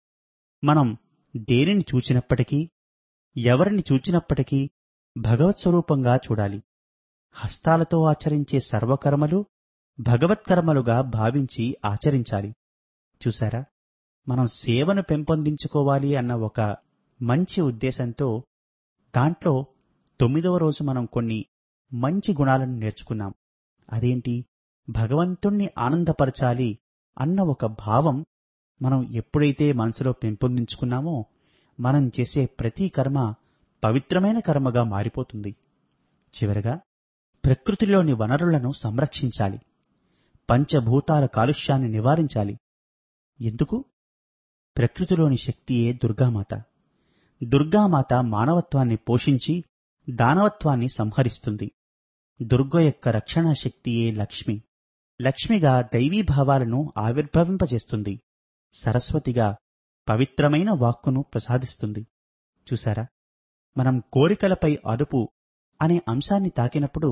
మనం దేనిని చూచినప్పటికీ ఎవరిని చూచినప్పటికీ భగవత్ స్వరూపంగా చూడాలి హస్తాలతో ఆచరించే సర్వకర్మలు భగవత్కర్మలుగా భావించి ఆచరించాలి చూసారా మనం సేవను పెంపొందించుకోవాలి అన్న ఒక మంచి ఉద్దేశంతో దాంట్లో తొమ్మిదవ రోజు మనం కొన్ని మంచి గుణాలను నేర్చుకున్నాం అదేంటి భగవంతుణ్ణి ఆనందపరచాలి అన్న ఒక భావం మనం ఎప్పుడైతే మనసులో పెంపొందించుకున్నామో మనం చేసే ప్రతి కర్మ పవిత్రమైన కర్మగా మారిపోతుంది చివరగా ప్రకృతిలోని వనరులను సంరక్షించాలి పంచభూతాల కాలుష్యాన్ని నివారించాలి ఎందుకు ప్రకృతిలోని శక్తియే దుర్గామాత దుర్గామాత మానవత్వాన్ని పోషించి దానవత్వాన్ని సంహరిస్తుంది దుర్గ యొక్క రక్షణా శక్తియే లక్ష్మి లక్ష్మిగా దైవీభావాలను ఆవిర్భవింపజేస్తుంది సరస్వతిగా పవిత్రమైన వాక్కును ప్రసాదిస్తుంది చూసారా మనం కోరికలపై అదుపు అనే అంశాన్ని తాకినప్పుడు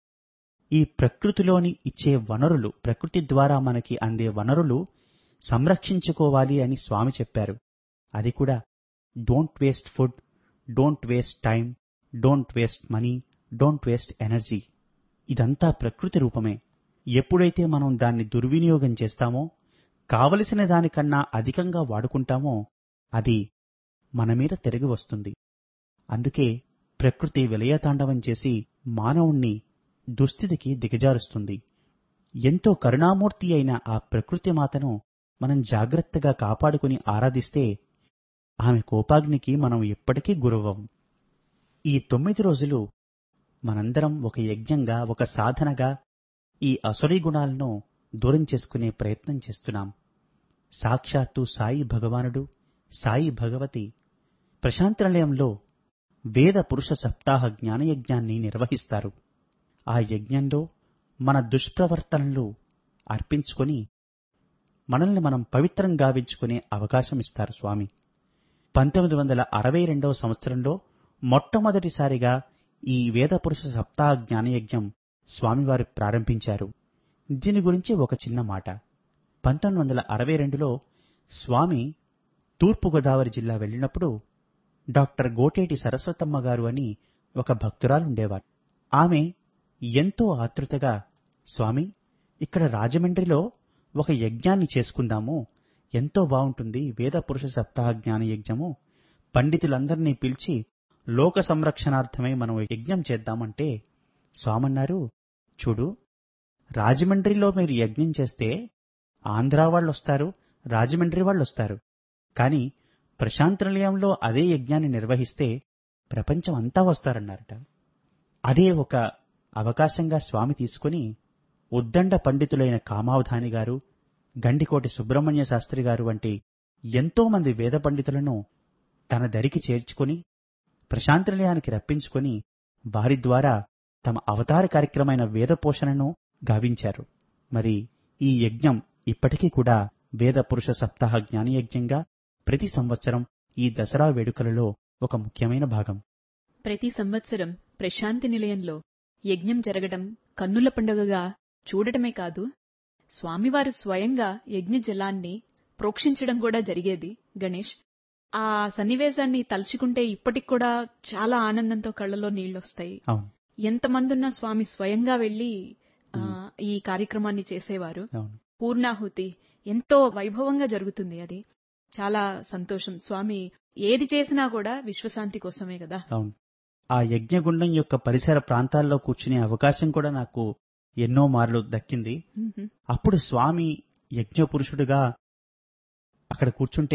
ఈ ప్రకృతిలోని ఇచ్చే వనరులు ప్రకృతి ద్వారా మనకి అందే వనరులు సంరక్షించుకోవాలి అని స్వామి చెప్పారు అది కూడా don't waste food don't waste time don't waste money don't waste energy ఇదంతా ప్రకృతి రూపమే ఎప్పుడైతే మనం దాన్ని దుర్వినియోగం చేస్తామో కావలసిన దానికన్నా అధికంగా వాడుకుంటామో అది మన మీద తిరిగి వస్తుంది అందుకే ప్రకృతి విలయతాండవం చేసి మానవుణ్ణి దుస్థితికి దిగజారుస్తుంది ఎంతో కరుణామూర్తి అయిన ఆ ప్రకృతి మాతను మనం జాగ్రత్తగా కాపాడుకుని ఆరాధిస్తే ఆమె కోపాగ్నికి మనం ఎప్పటికీ గురవం ఈ తొమ్మిది రోజులు మనందరం ఒక యజ్ఞంగా ఒక సాధనగా ఈ అసురీ గుణాలను దూరం చేసుకునే ప్రయత్నం చేస్తున్నాం సాక్షాత్తు సాయి భగవానుడు సాయి భగవతి ప్రశాంతి నిలయంలో వేద పురుష సప్తాహ జ్ఞానయజ్ఞాన్ని నిర్వహిస్తారు ఆ యజ్ఞంలో మన దుష్ప్రవర్తనలు అర్పించుకొని మనల్ని మనం పవిత్రం గావించుకునే అవకాశం ఇస్తారు స్వామి పంతొమ్మిది వందల అరవై రెండవ సంవత్సరంలో మొట్టమొదటిసారిగా ఈ వేద పురుష సప్తాహ జ్ఞానయజ్ఞం స్వామివారు ప్రారంభించారు దీని గురించి ఒక చిన్న మాట పంతొమ్మిది వందల అరవై రెండులో స్వామి తూర్పుగోదావరి జిల్లా వెళ్ళినప్పుడు డాక్టర్ గోటేటి సరస్వతమ్మ గారు అని ఒక భక్తురాలుండేవారు ఆమె ఎంతో ఆతృతగా స్వామి ఇక్కడ రాజమండ్రిలో ఒక యజ్ఞాన్ని చేసుకుందాము ఎంతో బాగుంటుంది వేద పురుష సప్తాహ జ్ఞాన యజ్ఞము పండితులందరినీ పిలిచి లోక సంరక్షణార్థమై మనం యజ్ఞం చేద్దామంటే స్వామన్నారు చూడు రాజమండ్రిలో మీరు యజ్ఞం చేస్తే ఆంధ్ర వాళ్ళు వస్తారు రాజమండ్రి వాళ్ళు వస్తారు కానీ ప్రశాంత్ నిలయంలో అదే యజ్ఞాన్ని నిర్వహిస్తే ప్రపంచం అంతా వస్తారన్నారట అదే ఒక అవకాశంగా స్వామి తీసుకుని ఉద్దండ పండితులైన కామావధాని గారు గండికోటి సుబ్రహ్మణ్య శాస్త్రి గారు వంటి ఎంతో మంది వేద పండితులను తన దరికి చేర్చుకుని ప్రశాంత నిలయానికి రప్పించుకొని వారి ద్వారా తమ అవతార కార్యక్రమైన వేద పోషణను గావించారు మరి ఈ యజ్ఞం ఇప్పటికీ కూడా వేద పురుష సప్తాహ జ్ఞానయజ్ఞంగా ప్రతి సంవత్సరం ఈ దసరా వేడుకలలో ఒక ముఖ్యమైన భాగం ప్రతి సంవత్సరం ప్రశాంతి నిలయంలో యజ్ఞం జరగడం కన్నుల పండుగగా చూడటమే కాదు స్వామివారు స్వయంగా యజ్ఞ జలాన్ని ప్రోక్షించడం కూడా జరిగేది గణేష్ ఆ సన్నివేశాన్ని తలుచుకుంటే ఇప్పటికి కూడా చాలా ఆనందంతో కళ్ళలో నీళ్లొస్తాయి అవును ఎంతమందున్నా స్వామి స్వయంగా వెళ్లి ఆ, ఈ కార్యక్రమాన్ని చేసేవారు అవును పూర్ణాహుతి ఎంతో వైభవంగా జరుగుతుంది అది చాలా సంతోషం స్వామి ఏది చేసినా కూడా విశ్వశాంతి కోసమే కదా అవును ఆ యజ్ఞగుండం యొక్క పరిసర ప్రాంతాల్లో కూర్చునే అవకాశం కూడా నాకు ఎన్నో మార్లు దక్కింది మ్మ్. అప్పుడు స్వామి యజ్ఞ పురుషుడుగా అక్కడ కూర్చుంటే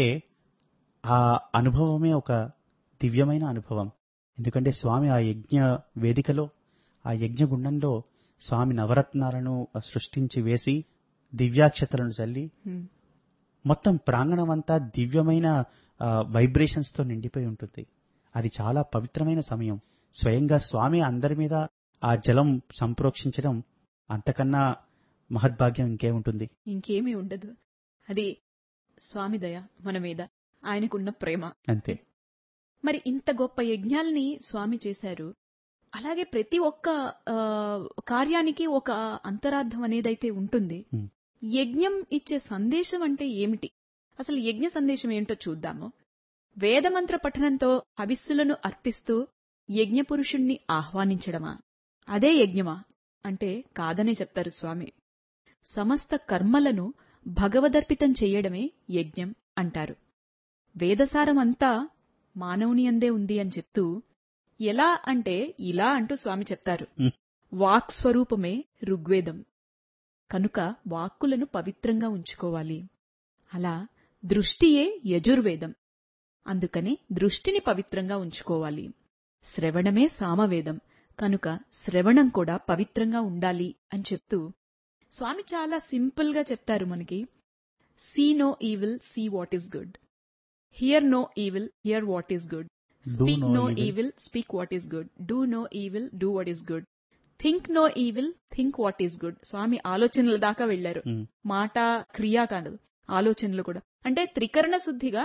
ఆ అనుభవమే ఒక దివ్యమైన అనుభవం ఎందుకంటే స్వామి ఆ యజ్ఞ వేదికలో ఆ యజ్ఞగుండంలో స్వామి నవరత్నాలను సృష్టించి వేసి దివ్యాక్షతలను చల్లి మ్మ్. మొత్తం ప్రాంగణం అంతా దివ్యమైన వైబ్రేషన్స్ తో నిండిపోయి ఉంటుంది అది చాలా పవిత్రమైన సమయం స్వయంగా స్వామి అందరి మీద ఆ జలం సంప్రోక్షించడం అంతకన్నా మహద్భాగ్యం ఇంకేముంటుంది ఇంకేమీ ఉండదు అది స్వామి దయ మన మీద ఆయనకున్న ప్రేమ అంతే మరి ఇంత గొప్ప యజ్ఞాల్ని స్వామి చేశారు అలాగే ప్రతి ఒక్క ఆ, కార్యానికి ఒక అంతరార్థం అనేదైతే ఉంటుంది Hmm. యజ్ఞం ఇచ్చే సందేశం అంటే ఏమిటి అసలు యజ్ఞ సందేశం ఏంటో చూద్దాము వేదమంత్ర పఠనంతో హవిస్సులను అర్పిస్తూ యజ్ఞ పురుషుణ్ణి ఆహ్వానించడమా అదే యజ్ఞమా అంటే కాదనే చెప్తారు స్వామి సమస్త కర్మలను భగవదర్పితం చెయ్యడమే యజ్ఞం అంటారు వేదసారం అంతా మానవుని అందే ఉంది అని చెప్తూ ఎలా అంటే ఇలా అంటూ స్వామి చెప్తారు Hmm. వాక్ స్వరూపమే ఋగ్వేదం కనుక వాక్కులను పవిత్రంగా ఉంచుకోవాలి అలా దృష్టియే యజుర్వేదం అందుకని దృష్టిని పవిత్రంగా ఉంచుకోవాలి శ్రవణమే సామవేదం కనుక శ్రవణం కూడా పవిత్రంగా ఉండాలి అని చెప్తూ స్వామి చాలా సింపుల్ గా చెప్తారు మనకి see no evil see what is good hear no evil hear what is good speak no no evil. Evil speak what is good do no evil do what is good think no evil think what is good స్వామి ఆలోచనల దాకా వెళ్లారు ఉమ్, మాట క్రియ కాదు ఆలోచనలు కూడా అంటే త్రికరణ శుద్ధిగా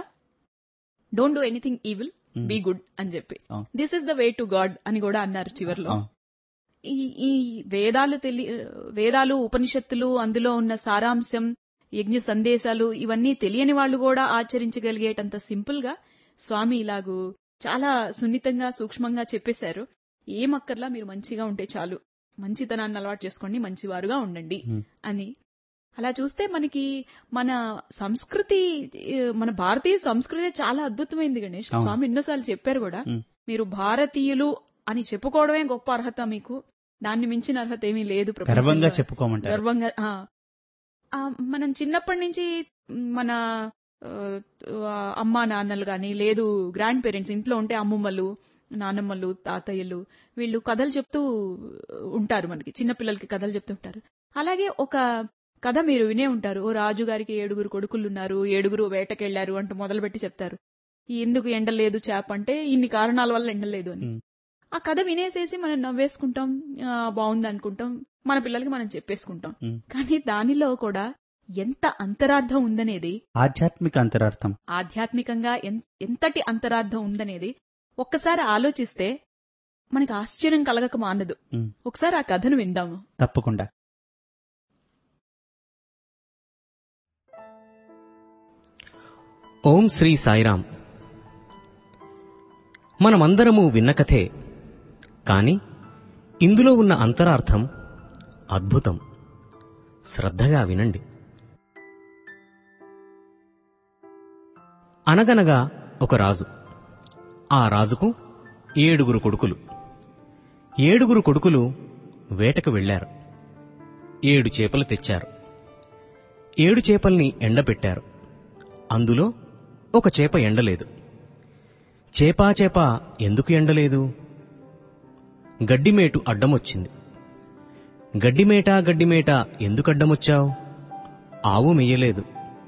don't do anything evil um, be good అని చెప్పి అవును. This is the way to God అని కూడా అన్నారు చివర్లో అవును. ఈ ఈ వేదాలు తెలి వేదాలు ఉపనిషత్తులు అందులో ఉన్న సారాంశం యజ్ఞ సందేశాలు ఇవన్నీ తెలియని వాళ్ళు కూడా ఆచరించగలిగేటంత సింపుల్ గా స్వామి ఇలాగూ చాలా సున్నితంగా సూక్ష్మంగా చెప్పేశారు ఏమక్కర్లా మీరు మంచిగా ఉంటే చాలు మంచితనాన్ని అలవాటు చేసుకోండి మంచివారుగా ఉండండి ఉమ్, అని అలా చూస్తే మనకి మన సంస్కృతి ఏ, మన భారతీయ సంస్కృతి చాలా అద్భుతమైంది గణేష్ అవును. స్వామి ఎన్నోసార్లు చెప్పారు కూడా ఉమ్. మీరు భారతీయులు అని చెప్పుకోవడమే గొప్ప అర్హత మీకు దాన్ని మించిన అర్హత ఏమీ లేదు ప్రపంచంలో. గర్వంగా చెప్పుకోమంటారు గర్వంగా ఆ. ఆ, మనం చిన్నప్పటి నుంచి మన ఆ, అమ్మా నాన్నలు గాని లేదు గ్రాండ్ పేరెంట్స్ ఇంట్లో ఉంటే అమ్మమ్మలు నానమ్మలు తాతయ్యలు వీళ్ళు కథలు చెప్తూ ఉంటారు మనకి చిన్నపిల్లలకి కథలు చెప్తూ ఉంటారు అలాగే ఒక కథ మీరు వినే ఉంటారు ఓ రాజుగారికి ఏడుగురు కొడుకులు ఉన్నారు ఏడుగురు వేటకెళ్లారు అంటూ మొదలుపెట్టి చెప్తారు ఈ ఎందుకు ఎండలేదు చేప అంటే ఇన్ని కారణాల వల్ల ఎండలేదు అని ఉమ్. ఆ కథ వినేసేసి మనం నవ్వేసుకుంటాం ఆ, బాగుంది అనుకుంటాం మన పిల్లలకి మనం చెప్పేసుకుంటాం ఉమ్. కానీ దానిలో కూడా ఎంత అంతరార్థం ఉందనేది ఆధ్యాత్మిక అంతరార్థం ఆధ్యాత్మికంగా ఎన్- ఎంతటి అంతరార్థం ఉందనేది ఒక్కసారి ఆలోచిస్తే మనకి ఆశ్చర్యం కలగక మానదు ఉమ్, ఒకసారి ఆ కథను విందాము తప్పకుండా ఓం శ్రీ సాయిరామ్ మనమందరము విన్న కథే కాని ఇందులో ఉన్న అంతరార్థం అద్భుతం శ్రద్ధగా వినండి అనగనగా ఒక రాజు ఆ రాజుకు ఏడుగురు కొడుకులు ఏడుగురు కొడుకులు వేటకు వెళ్లారు ఏడు చేపలు తెచ్చారు ఏడు చేపల్ని ఎండబెట్టారు అందులో ఒక చేప ఎండలేదు చేపా చేప ఎందుకు ఎండలేదు గడ్డిమేటు అడ్డమొచ్చింది గడ్డిమేట గడ్డిమేట ఎందుకు అడ్డమొచ్చావు ఆవు మెయ్యలేదు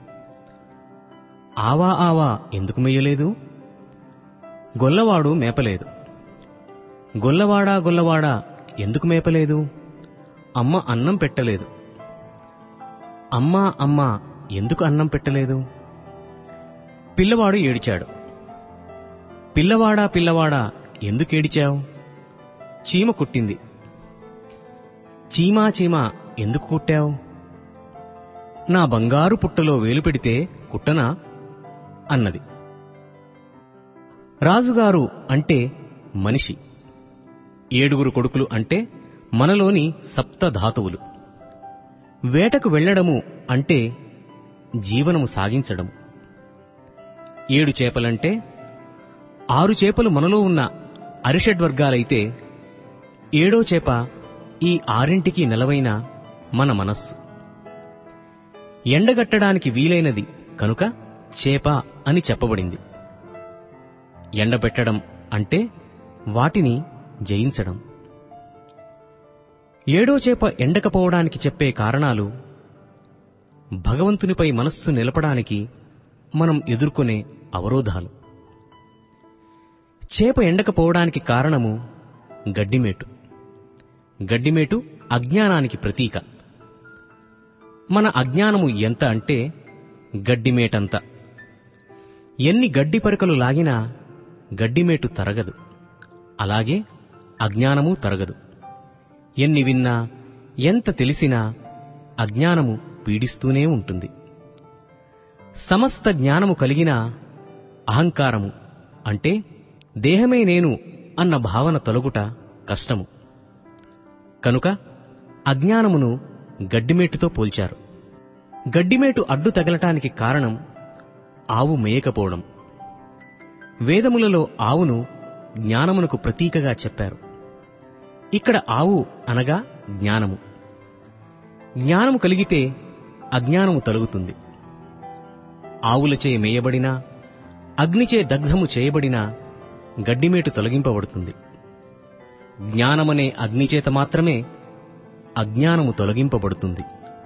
ఆవా ఆవా ఎందుకు మెయ్యలేదు గొల్లవాడు మేపలేదు గొల్లవాడా గొల్లవాడా ఎందుకు మేపలేదు అమ్మ అన్నం పెట్టలేదు అమ్మా అమ్మా ఎందుకు అన్నం పెట్టలేదు పిల్లవాడు ఏడిచాడు పిల్లవాడా పిల్లవాడా ఎందుకు ఏడిచావు చీమ కుట్టింది చీమా చీమా ఎందుకు కుట్టావు నా బంగారు పుట్టలో వేలు పెడితే కుట్టనా అన్నది రాజుగారు అంటే మనిషి ఏడుగురు కొడుకులు అంటే మనలోని సప్త ధాతువులు వేటకు వెళ్ళడము అంటే జీవనము సాగించడము ఏడు చేపలంటే ఆరు చేపలు మనలో ఉన్న అరిషడ్వర్గాలైతే ఏడో చేప ఈ ఆరింటికి నెలవైన మన మనస్సు ఎండగట్టడానికి వీలైనది కనుక చేప అని చెప్పబడింది ఎండబెట్టడం అంటే వాటిని జయించడం ఏడో చేప ఎండకపోవడానికి చెప్పే కారణాలు భగవంతునిపై మనస్సు నిలపడానికి మనం ఎదుర్కొనే అవరోధాలు చేప ఎండకపోవడానికి కారణము గడ్డిమేటు గడ్డిమేటు అజ్ఞానానికి ప్రతీక మన అజ్ఞానము ఎంత అంటే గడ్డిమేటంత ఎన్ని గడ్డి పరకలు లాగినా గడ్డిమేటు తరగదు అలాగే అజ్ఞానము తరగదు ఎన్ని విన్నా ఎంత తెలిసినా అజ్ఞానము పీడిస్తూనే ఉంటుంది సమస్త జ్ఞానము కలిగిన అహంకారము అంటే దేహమే నేను అన్న భావన తొలగుట కష్టము కనుక అజ్ఞానమును గడ్డిమేటుతో పోల్చారు గడ్డిమేటు అడ్డు తగలటానికి కారణం ఆవు మేయకపోవడం వేదములలో ఆవును జ్ఞానమునకు ప్రతీకగా చెప్పారు ఇక్కడ ఆవు అనగా జ్ఞానము జ్ఞానము కలిగితే అజ్ఞానము తొలగుతుంది ఆవులచే మేయబడినా అగ్నిచే దగ్ధము చేయబడినా గడ్డిమేటు తొలగింపబడుతుంది జ్ఞానమనే అగ్నిచేత మాత్రమే అజ్ఞానము తొలగింపబడుతుంది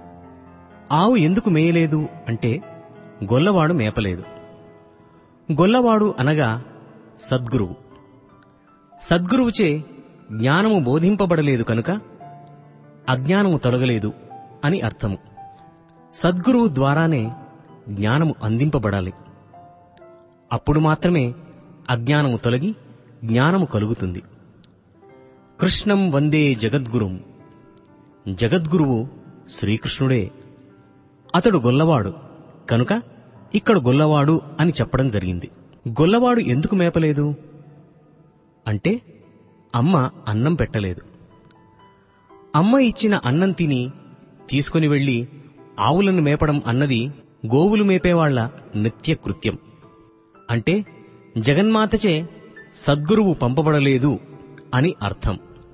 ఆవు ఎందుకు మేయలేదు అంటే గొల్లవాడు మేపలేదు గొల్లవాడు అనగా సద్గురువు సద్గురువుచే జ్ఞానము బోధింపబడలేదు కనుక అజ్ఞానము తొలగలేదు అని అర్థము సద్గురువు ద్వారానే జ్ఞానము అందింపబడాలి అప్పుడు మాత్రమే అజ్ఞానము తొలగి జ్ఞానము కలుగుతుంది కృష్ణం వందే జగద్గురుం జగద్గురువు శ్రీకృష్ణుడే అతడు గొల్లవాడు కనుక ఇక్కడ గొల్లవాడు అని చెప్పడం జరిగింది గొల్లవాడు ఎందుకు మేపలేదు అంటే అమ్మ అన్నం పెట్టలేదు అమ్మ ఇచ్చిన అన్నం తిని తీసుకుని వెళ్లి ఆవులను మేపడం అన్నది గోవులు మేపేవాళ్ల నిత్య కృత్యం అంటే జగన్మాతచే సద్గురువు పంపబడలేదు అని అర్థం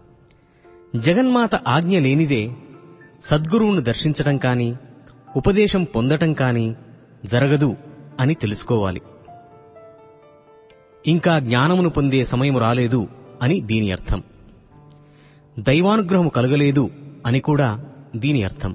జగన్మాత ఆజ్ఞ లేనిదే సద్గురువును దర్శించటం కాని ఉపదేశం పొందటం కాని జరగదు అని తెలుసుకోవాలి ఇంకా జ్ఞానమును పొందే సమయం రాలేదు అని దీని అర్థం దైవానుగ్రహము కలగలేదు అని కూడా దీని అర్థం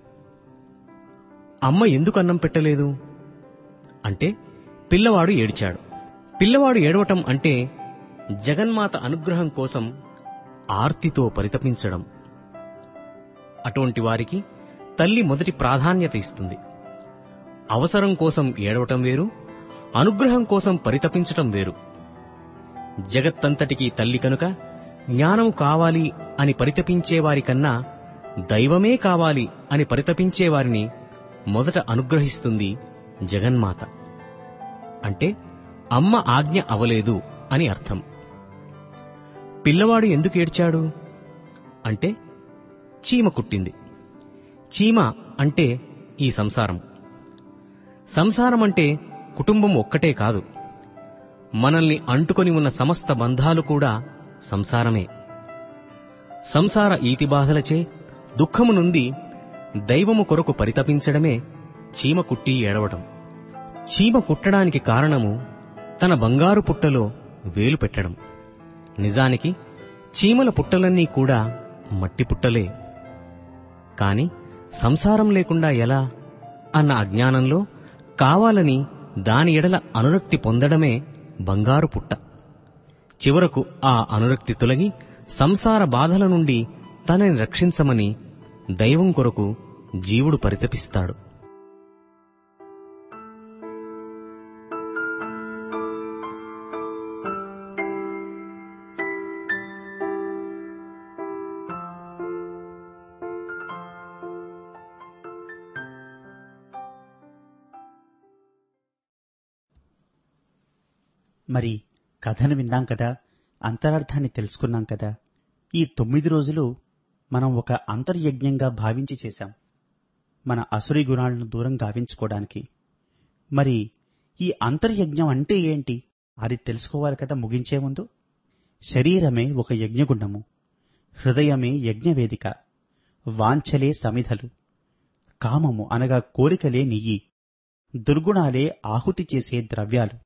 అమ్మ ఎందుకు అన్నం పెట్టలేదు అంటే పిల్లవాడు ఏడిచాడు పిల్లవాడు ఏడవటం అంటే జగన్మాత అనుగ్రహం కోసం ఆర్తితో పరితపించడం అటువంటి వారికి తల్లి మొదటి ప్రాధాన్యత ఇస్తుంది అవసరం కోసం ఏడవటం వేరు అనుగ్రహం కోసం పరితపించటం వేరు జగత్తంతటికీ తల్లి కనుక జ్ఞానం కావాలి అని పరితపించేవారి కన్నా దైవమే కావాలి అని పరితపించేవారిని మొదట అనుగ్రహిస్తుంది జగన్మాత అంటే అమ్మ ఆజ్ఞ అవలేదు అని అర్థం పిల్లవాడు ఎందుకు ఏడ్చాడు అంటే చీమ కుట్టింది చీమ అంటే ఈ సంసారం సంసారం అంటే కుటుంబం ఒక్కటే కాదు మనల్ని అంటుకొని ఉన్న సమస్త బంధాలు కూడా సంసారమే సంసార ఈతిబాధలచే దుఃఖము నుండి దైవము కొరకు పరితపించడమే చీమ కుట్టి ఏడవటం చీమ కుట్టడానికి కారణము తన బంగారు పుట్టలో వేలు పెట్టడం నిజానికి చీమల పుట్టలన్నీ కూడా మట్టి పుట్టలే కాని సంసారం లేకుండా ఎలా అన్న అజ్ఞానంలో కావాలని దాని ఎడల అనురక్తి పొందడమే బంగారు పుట్ట చివరకు ఆ అనురక్తి తొలగి సంసార బాధల నుండి తనని రక్షించమని దైవం కొరకు జీవుడు పరితపిస్తాడు మరి కథను విన్నాం కదా అంతరార్థాన్ని తెలుసుకున్నాం కదా ఈ తొమ్మిది రోజులు మనం ఒక అంతర్యజ్ఞంగా భావించి చేశాం మన అసురి గుణాలను దూరం గావించుకోవడానికి మరి ఈ అంతర్యజ్ఞం అంటే ఏంటి అది తెలుసుకోవాలి కదా ముగించే ముందు శరీరమే ఒక యజ్ఞగుండము హృదయమే యజ్ఞవేదిక వాంఛలే సమిధలు కామము అనగా కోరికలే నెయ్యి దుర్గుణాలే ఆహుతి చేసే ద్రవ్యాలు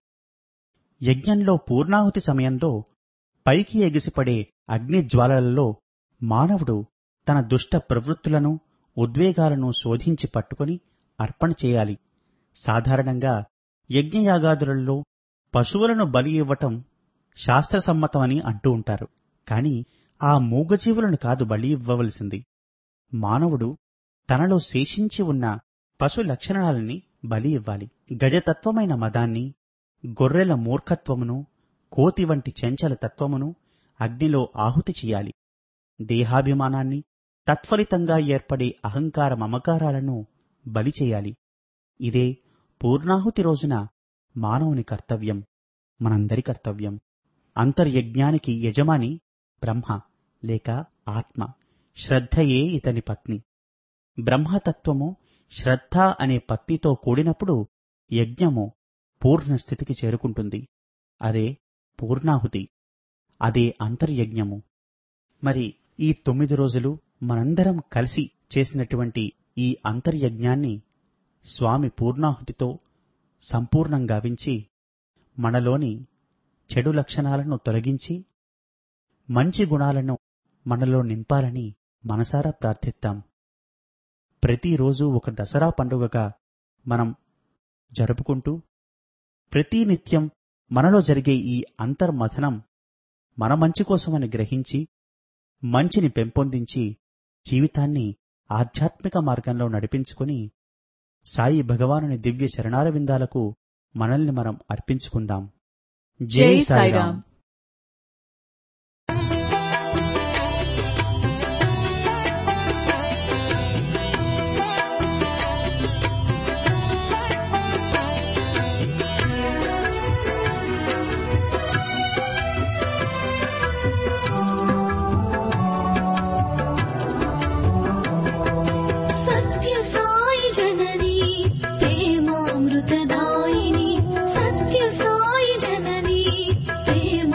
యజ్ఞంలో పూర్ణాహుతి సమయంలో పైకి ఎగిసిపడే అగ్నిజ్వాలలలో మానవుడు తన దుష్ట ప్రవృత్తులను ఉద్వేగాలను శోధించి పట్టుకొని అర్పణ చేయాలి సాధారణంగా యజ్ఞయాగాదులలో పశువులను బలి ఇవ్వటం శాస్త్రసమ్మతమని అంటూ ఉంటారు కాని ఆ మూగజీవులను కాదు బలి ఇవ్వవలసింది మానవుడు తనలో శేషించి ఉన్న పశు లక్షణాలని బలి ఇవ్వాలి గజతత్వమైన మదాన్ని గొర్రెల మూర్ఖత్వమును కోతి వంటి చెంచల తత్వమును అగ్నిలో ఆహుతి చెయ్యాలి దేహాభిమానాన్ని తత్ఫలితంగా ఏర్పడే అహంకార మమకారాలను బలి చేయాలి ఇదే పూర్ణాహుతి రోజున మానవుని కర్తవ్యం మనందరి కర్తవ్యం అంతర్యజ్ఞానికి యజమాని బ్రహ్మ లేక ఆత్మ శ్రద్ధయే ఇతని పత్ని బ్రహ్మతత్వము శ్రద్ధ అనే పత్నితో కూడినప్పుడు యజ్ఞము పూర్ణ స్థితికి చేరుకుంటుంది అదే పూర్ణాహుతి అదే అంతర్యజ్ఞము మరి ఈ తొమ్మిది రోజులు మనందరం కలిసి చేసినటువంటి ఈ అంతర్యజ్ఞాన్ని స్వామి పూర్ణాహుతితో సంపూర్ణం గావించి మనలోని చెడు లక్షణాలను తొలగించి మంచి గుణాలను మనలో నింపాలని మనసారా ప్రార్థిద్దాం ప్రతిరోజు ఒక దసరా పండుగగా మనం జరుపుకుంటూ ప్రతి నిత్యం మనలో జరిగే ఈ అంతర్మథనం మన మంచి కోసమని గ్రహించి మంచిని పెంపొందించి జీవితాన్ని ఆధ్యాత్మిక మార్గంలో నడిపించుకుని సాయి భగవానుని దివ్య శరణారవిందాలకు మనల్ని మనం అర్పించుకుందాం జై సాయిరామ్ सत्य साई जननी प्रेमामृतदायिनी सत्य साई जननी प्रेम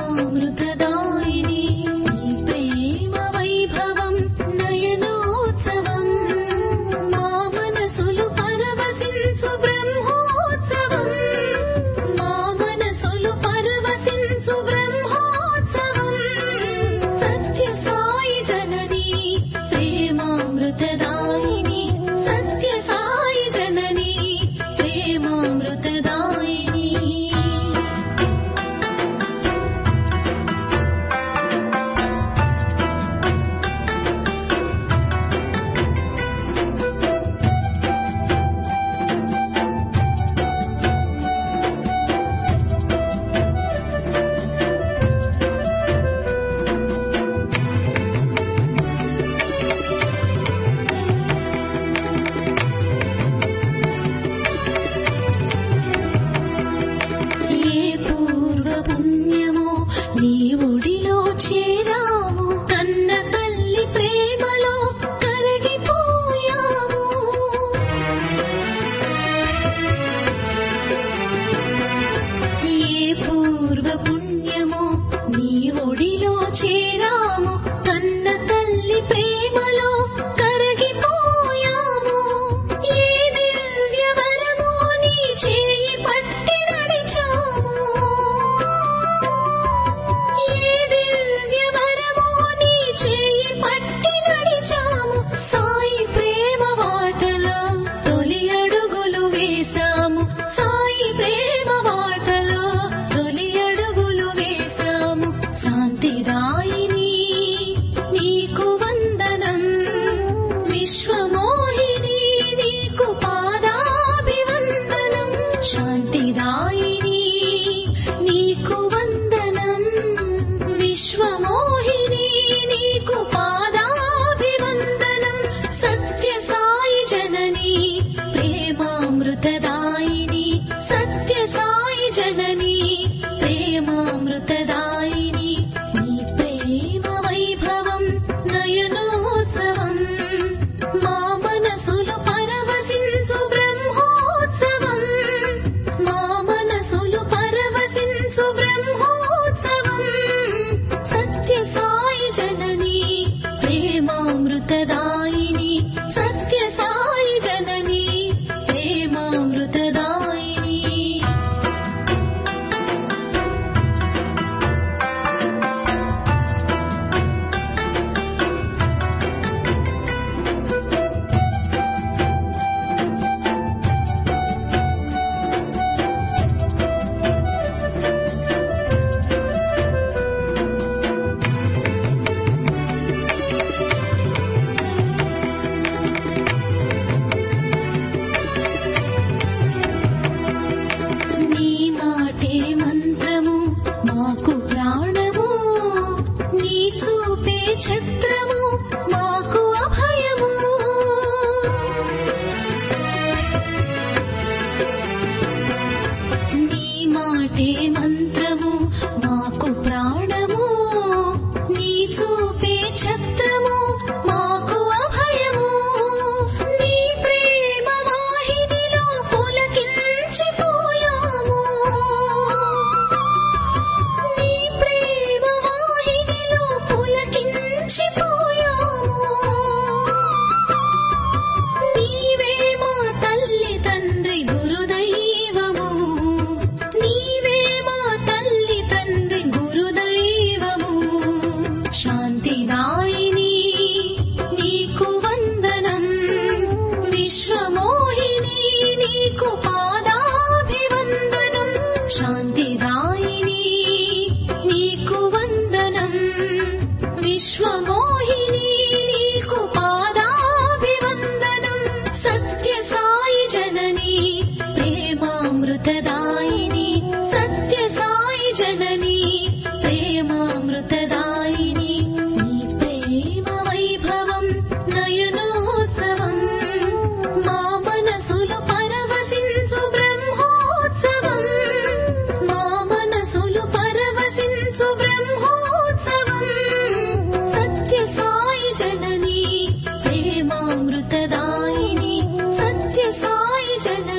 जननी